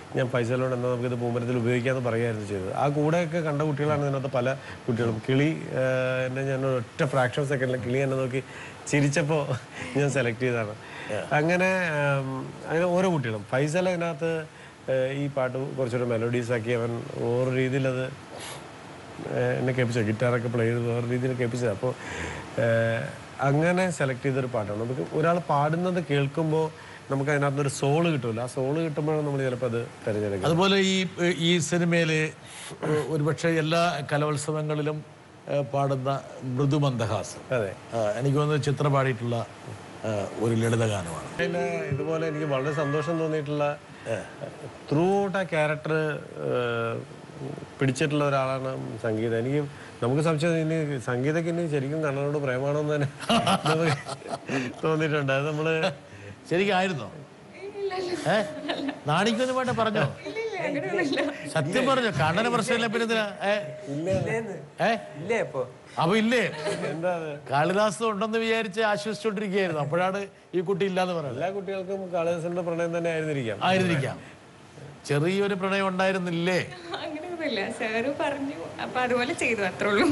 B: ഞാൻ ഫൈസലോട് എന്നാൽ നമുക്കിത് പൂമരത്തിൽ ഉപയോഗിക്കാമെന്ന് പറയുകയായിരുന്നു ചെയ്തത് ആ കൂടെയൊക്കെ കണ്ട കുട്ടികളാണ് ഇതിനകത്ത് പല കുട്ടികളും കിളി ആ, എന്നെ ഞാൻ ഒറ്റ ഫ്രാക്ഷൻ സെക്കൻഡിൽ കിളി എന്നെ നോക്കി ചിരിച്ചപ്പോൾ ഞാൻ സെലക്ട് ചെയ്തതാണ് അങ്ങനെ ആം, അങ്ങനെ ഓരോ കുട്ടികളും ഫൈസൽ അതിനകത്ത് ആ, ഈ പാട്ട് കുറച്ചുകൂടെ മെലഡീസ് ആക്കി അവൻ ഓരോ രീതിയിൽ അത് ഏഹ് എന്നെ കേൾപ്പിച്ചത് ഗിറ്റാറൊക്കെ പ്ലേ ചെയ്ത് വേറെ രീതിയിൽ കേൾപ്പിച്ചത് അപ്പോൾ അങ്ങനെ സെലക്ട് ചെയ്തൊരു പാട്ടാണ് നമുക്ക് ഒരാൾ പാടുന്നത് കേൾക്കുമ്പോൾ നമുക്ക് അതിനകത്ത് ഒരു സോള് കിട്ടുമല്ലോ ആ സോള് കിട്ടുമ്പോഴാണ് നമ്മൾ ചിലപ്പോൾ അത് തിരഞ്ഞെടുക്കുന്നത്
A: അതുപോലെ ഈ ഈ സിനിമയിലെ ഏഹ്, ഒരുപക്ഷെ എല്ലാ കലോത്സവങ്ങളിലും ഏഹ്, പാടുന്ന മൃദുമന്ദഹാസം
B: അതെ
A: എനിക്ക് തോന്നുന്നത് ചിത്ര പാടിയിട്ടുള്ള ഏഹ്, ഒരു ലളിതഗാനമാണ്
B: പിന്നെ ഇതുപോലെ എനിക്ക് വളരെ സന്തോഷം തോന്നിയിട്ടുള്ള ത്രൂ ഔട്ട് ആ ക്യാരക്ടർ പിടിച്ചിട്ടുള്ള ഒരാളാണ് സംഗീത എനിക്ക് നമുക്ക് സംശയം ഇനി സംഗീതക്ക് ഇനി ശരിക്കും കണ്ണനോട് പ്രേമാണെന്ന് തന്നെ നമുക്ക് തോന്നിയിട്ടുണ്ട് അത് നമ്മള്
A: ശരിക്കും ആയിരുന്നോ ഏ നാണിക്കൊന്നും വേണ്ട പറഞ്ഞോ സത്യം പറഞ്ഞോ കണ്ണന പ്രശ്നമില്ല പിന്നെ എന്തിനാ ഏ? ഏ
K: ഇല്ലേ ഇപ്പോ
A: അപ്പൊ ഇല്ലേ
B: എന്താ
A: കാളിദാസ് ഉണ്ടെന്ന് വിചാരിച്ച് ആശ്വസിച്ചോണ്ടിരിക്കുകയായിരുന്നു അപ്പോഴാണ് ഈ കുട്ടി ഇല്ലാന്ന് പറയുന്നത്
B: എല്ലാ കുട്ടികൾക്കും കാളിദാസന്റെ പ്രണയം തന്നെ ആയിരുന്നിരിക്കാം
A: ആയിരുന്നിരിക്കാം ചെറിയൊരു പ്രണയം ഉണ്ടായിരുന്നില്ലേ
R: അങ്ങനെയൊന്നുമില്ല സാറ് പറഞ്ഞു അപ്പൊ അതുപോലെ ചെയ്തു അത്രേ ഉള്ളൂ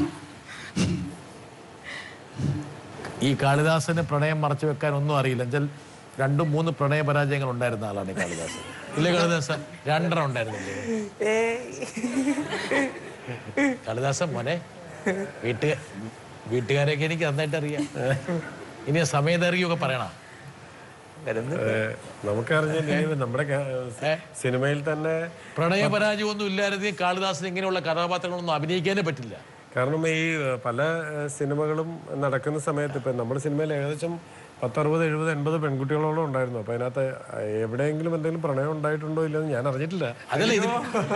A: ഈ കാളിദാസന് പ്രണയം മറച്ചു വെക്കാൻ ഒന്നും അറിയില്ല എന്നുവെച്ചാൽ രണ്ടും മൂന്ന് പ്രണയ പരാജയങ്ങൾ ഉണ്ടായിരുന്ന ആളാണ് ഈ കാളിദാസൻ ഇല്ലേ കാളിദാസൻ രണ്ടെണ്ണം ഉണ്ടായിരുന്നില്ലേ കാളിദാസൻ മോനെ വീട്ടുക വീട്ടുകാരെയൊക്കെ എനിക്ക് നന്നായിട്ട് അറിയാം ഇനി സമയത്ത് അറിയൊക്കെ പറയണം
B: ഏഹ് നമുക്കറിഞ്ഞ നമ്മുടെ ക- സിനിമയിൽ തന്നെ
A: പ്രണയ പരാജയമൊന്നും ഇല്ലായിരുന്നെങ്കിൽ കാളിദാസൻ ഇങ്ങനെയുള്ള കഥാപാത്രങ്ങളൊന്നും അഭിനയിക്കാനേ പറ്റില്ല
B: കാരണം ഈ ഏഹ്, പല ഏഹ്, സിനിമകളും നടക്കുന്ന സമയത്ത് ഇപ്പം നമ്മുടെ സിനിമയിൽ ഏകദേശം പത്തറുപത് എഴുപത് എൺപത് പെൺകുട്ടികളോളം ഉണ്ടായിരുന്നു അപ്പൊ അതിനകത്ത് എവിടെയെങ്കിലും എന്തെങ്കിലും പ്രണയം ഉണ്ടായിട്ടുണ്ടോ ഇല്ലെന്ന് ഞാൻ അറിഞ്ഞിട്ടില്ല
A: അതല്ല ഇത്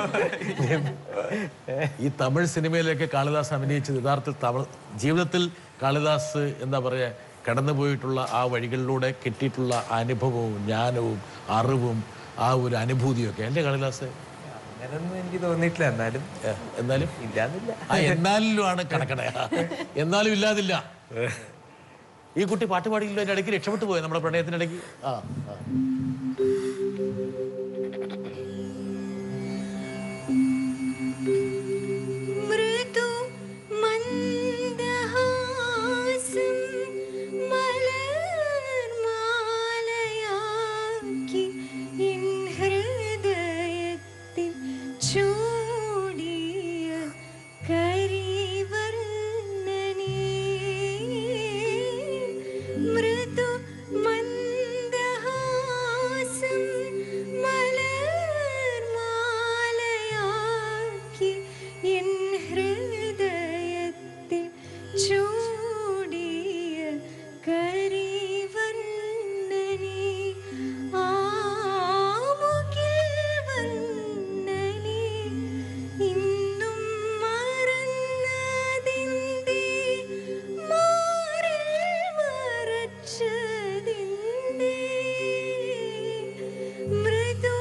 A: ഈ തമിഴ് സിനിമയിലൊക്കെ കാളിദാസ് അഭിനയിച്ചത് യഥാർത്ഥത്തിൽ തമിഴ് ജീവിതത്തിൽ കാളിദാസ് എന്താ പറയുക കടന്നുപോയിട്ടുള്ള ആ വഴികളിലൂടെ കിട്ടിയിട്ടുള്ള അനുഭവവും ജ്ഞാനവും അറിവും ആ ഒരു അനുഭൂതിയൊക്കെ അല്ലേ കാളിദാസ്
K: അങ്ങനൊന്നും എനിക്ക് തോന്നിയിട്ടില്ല എന്നാലും
A: എന്നാലും
K: ഇല്ലാന്നില്ല
A: ആ എന്നാലും ആണ് കണക്കട എന്നാലും ഇല്ലാതില്ല ഈ കുട്ടി പാട്ട് പാടിയില്ലോ അതിന്റെ ഇടയ്ക്ക് രക്ഷപ്പെട്ടു പോയി നമ്മുടെ പ്രണയത്തിന്റെ ഇടയ്ക്ക് ആ ആ.
T: മൃദു മന്ദഹാസം മലർമാലയാക്കി എൻ ഹൃദയത്തിൽ ചൂടിയ കരിവർണ്ണനേ മൃദു മന്ദഹാസം മലർമാലയാക്കി എൻ ഹൃദയത്തിൽ ചൂടിയ കരിവർണ്ണനേ ആമുകിൽ വർണ്ണനേ ഇന്നും മറന്നതിന്തേ മാറിൽ മറച്ചതിന്തേ മൃദു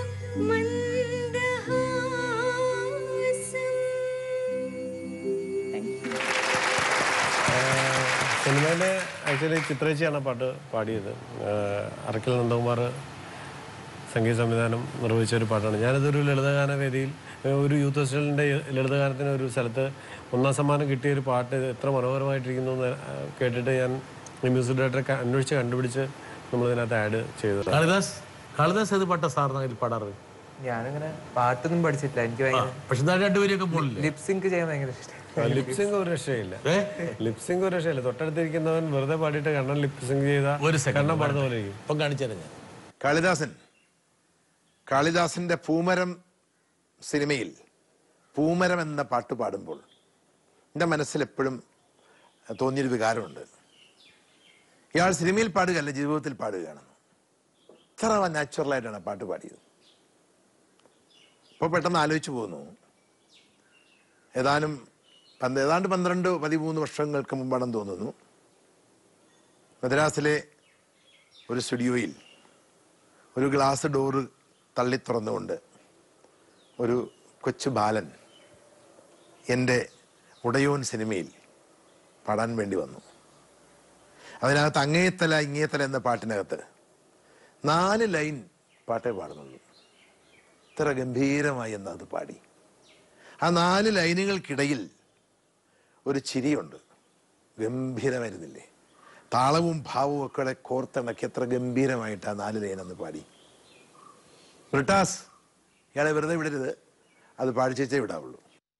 B: സിനിമയിലെ ആക്ച്വലി ചിത്രേച്ചിയാണ് ആ പാട്ട് പാടിയത് ഏഹ് അറക്കൽ നന്ദകുമാർ സംഗീത സംവിധാനം നിർവഹിച്ച ഒരു പാട്ടാണ് ഞാനതൊരു ലളിതഗാന വേദിയിൽ ഏഹ് ഒരു യൂത്ത് ഫെസ്റ്റിവലിൻ്റെ ലളിതഗാനത്തിന് ഒരു സ്ഥലത്ത് ഒന്നാം സമ്മാനം കിട്ടിയ ഒരു പാട്ട് എത്ര മനോഹരമായിട്ടിരിക്കുന്നു എന്ന് ഏഹ് കേട്ടിട്ട് ഞാൻ ഈ മ്യൂസിക് ഡയറക്ടറെ അന്വേഷിച്ച് കണ്ടുപിടിച്ച് നമ്മളിതിനകത്ത് ആഡ് ചെയ്തത്
A: കാളിദാസ് കാളിദാസ് ഏത് പാട്ടാ സാറിന് അതിൽ പാടാറ്
K: ഞാനങ്ങനെ പാട്ടൊന്നും പഠിച്ചിട്ടില്ല എനിക്ക് ഭയങ്കര
A: പക്ഷെ എന്നാലും രണ്ടുപേരെയൊക്കെ പോലില്ലേ
K: ലിപ് സിങ്ക് ചെയ്യാൻ ഭയങ്കര ഇഷ്ടം
B: ലിപ്സിംഗ് ഒരു രക്ഷയില്ല ലിപ്സിംഗ് ഒരു രക്ഷയില്ല തൊട്ടടുത്തിരിക്കുന്നവൻ വെറുതെ പാടിയിട്ട് കണ്ണൻ ലിപ്സിംഗ് ചെയ്ത
A: ഒരു
B: കണ്ണൻ പാടുന്ന പോലെ ഇരിക്കും
A: ഇപ്പം കാണിച്ചു ഞാൻ
C: കാളിദാസൻ കാളിദാസന്റെ പൂമരം സിനിമയിൽ പൂമരം എന്ന പാട്ട് പാടുമ്പോൾ എൻ്റെ മനസ്സിൽ എപ്പോഴും തോന്നിയൊരു വികാരമുണ്ട് ഇയാൾ സിനിമയിൽ പാടുകയല്ല ജീവിതത്തിൽ പാടുകയാണെന്ന് ഇത്ര നാച്ചുറലായിട്ടാണ് ആ പാട്ട് പാടിയത് അപ്പോൾ പെട്ടെന്ന് ആലോചിച്ചു പോകുന്നു ഏതാനും പന്ത് ഏതാണ്ട് പന്ത്രണ്ട് പതിമൂന്ന് വർഷങ്ങൾക്ക് മുമ്പാണെന്ന് തോന്നുന്നു മദ്രാസിലെ ഒരു സ്റ്റുഡിയോയിൽ ഒരു ഗ്ലാസ് ഡോറ് തള്ളി തുറന്നുകൊണ്ട് ഒരു കൊച്ചു ബാലൻ എൻ്റെ ഉടയോൻ സിനിമയിൽ പാടാൻ വേണ്ടി വന്നു അതിനകത്ത് അങ്ങേത്തല ഇങ്ങേത്തല എന്ന പാട്ടിനകത്ത് നാല് ലൈൻ പാട്ടേ പാടുന്നുള്ളൂ എത്ര ഗംഭീരമായി എന്ന് അത് പാടി ആ നാല് ലൈനുകൾക്കിടയിൽ ഒരു ചിരിയുണ്ട് ഗംഭീരമായിരുന്നില്ലേ താളവും ഭാവവും ഒക്കെ കൂടെ കോർത്തിണക്കി എത്ര ഗംഭീരമായിട്ട് ആ നാല് ലൈൻ എന്ന് പാടി ബ്രിട്ടാസ് ഇയാളെ വെറുതെ വിടരുത് അത് പാടിച്ചേ വിടാവുള്ളൂ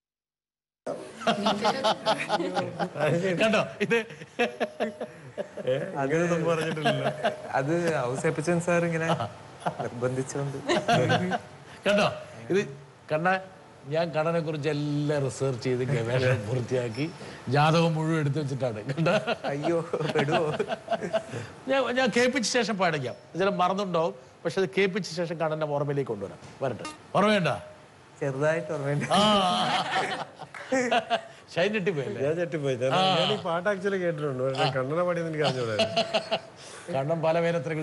A: കണ്ടോ ഇത്
B: അങ്ങനെയൊന്നും പറഞ്ഞിട്ടില്ലല്ലോ
K: അത് ഔസേപ്പച്ചൻ സാർ ഇങ്ങനെ നിർബന്ധിച്ചുകൊണ്ട്
A: കണ്ടോ ഇത് കണ്ണ ഞാൻ കണ്ണനെ കുറിച്ച് എല്ലാം റിസർച്ച് ചെയ്ത് ഗവേഷണം പൂർത്തിയാക്കി ജാതകം മുഴുവൻ എടുത്തു വെച്ചിട്ടാണ് കണ്ട
K: അയ്യോ പെടുവോ
A: ഞാൻ ഞാൻ കേൾപ്പിച്ച ശേഷം പാടിക്കാം ചില മറന്നുണ്ടാവും പക്ഷെ അത് കേൾപ്പിച്ച ശേഷം കണ്ണന്റെ ഓർമ്മയിലേക്ക് കൊണ്ടുവരാം വരട്ടെ ഓർമ്മയുണ്ട
K: ചെറുതായിട്ട് ഓർമ്മയുണ്ട്
A: ഷൈൻ ഞെട്ടിപ്പോയല്ലേ
B: ഞാൻ ഞെട്ടിപ്പോയി ഞാൻ ഞാൻ ഈ പാട്ട് ആക്ച്വലി കേട്ടിട്ടുണ്ട് പക്ഷേ കണ്ണന പാടിയെന്ന് എനിക്ക് അറിഞ്ഞൂടായിരുന്നു
A: കണ്ണൻ പല വേലത്രകൾ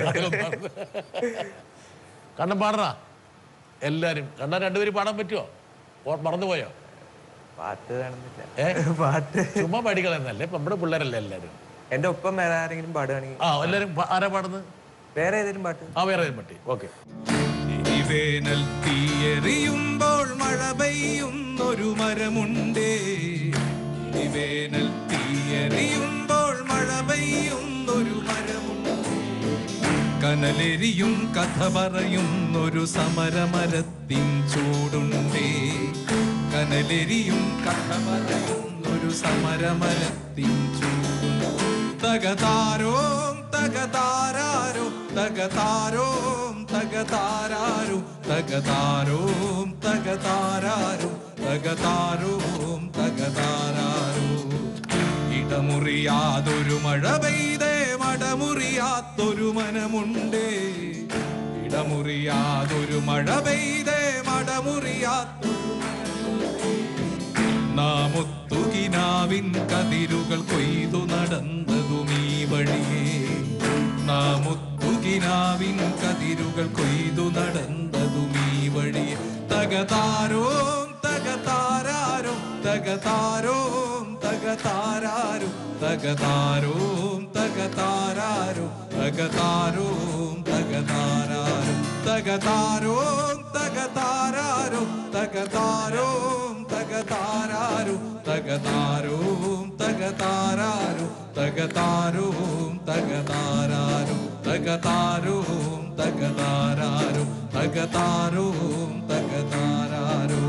A: കണ്ണൻ പാടണ എല്ലാരും കണ്ണൻ രണ്ടുപേരും പാടാൻ പറ്റുമോ ഓ- മറന്നുപോയോ
K: പാട്ട് കാണുന്നില്ല
A: ഏ
K: പാട്ട്
A: ചുമ്മാ പാടികളെന്നല്ലേ ഇപ്പൊ നമ്മുടെ പിള്ളേരല്ലേ എല്ലാരും
K: എന്റെ ഒപ്പം വേറെ ആരെങ്കിലും പാടുകയാണെങ്കിൽ
A: ആ എല്ലാരും പ- ആരാ പാടുന്നത്
K: വേറെ ഏതെങ്കിലും പാട്ട്
A: ആ വേറെ ഏതെങ്കിലും പറ്റി ഓക്കെ
D: വേനൽ തീയെറിയുമ്പോൾ മഴ പെയ്യുന്നൊരു മരമുണ്ടേ വേനൽ തീയെറിയുമ്പോൾ മഴ പെയ്യുന്നൊരു മരമുണ്ട് കനലെരിയും കഥ പറയുന്നൊരു സമരമരത്തിൻ ചൂടുണ്ടേ കനലെരിയും കഥ പറയുന്നൊരു സമരമരത്തിൻ ചൂടുണ്ട് തകതാരോം തകതാരാരോ തകതാരോം തകതാരാരും തകതാരോം തകതാരാരും തകതാരോം തകതാരാരോ ഇടമുറിയാതൊരു മഴ പെയ്തേ മടമുറിയാത്തൊരു മനമുണ്ടേ ഇടമുറിയാതൊരു മഴ പെയ്തേ മടമുറിയാത്തൊരു നാമൊത്തുകിനാവിൻ കതിരുകൾ കൊയ്തു നടന്നതും ഈ വഴിയേ നാമൊത്തുകിനാവിൻ കതിരുകൾ കൊയ്തു നടന്നതും ഈ വഴിയേ തകതാരോം തകതാരാരും തകതാരോം തകതാരാരും തകതാരോം തകതാരാരും തകതാരോം തകതാരാരും തകതാരോം തകതാരാരും തകതാരോം തകതാരാരും തകതാരോം തകതാരാരും തകതാരോം തകതാരാരും തകതാരോം തകതാരാരും തകതാരോം തകതാരാരും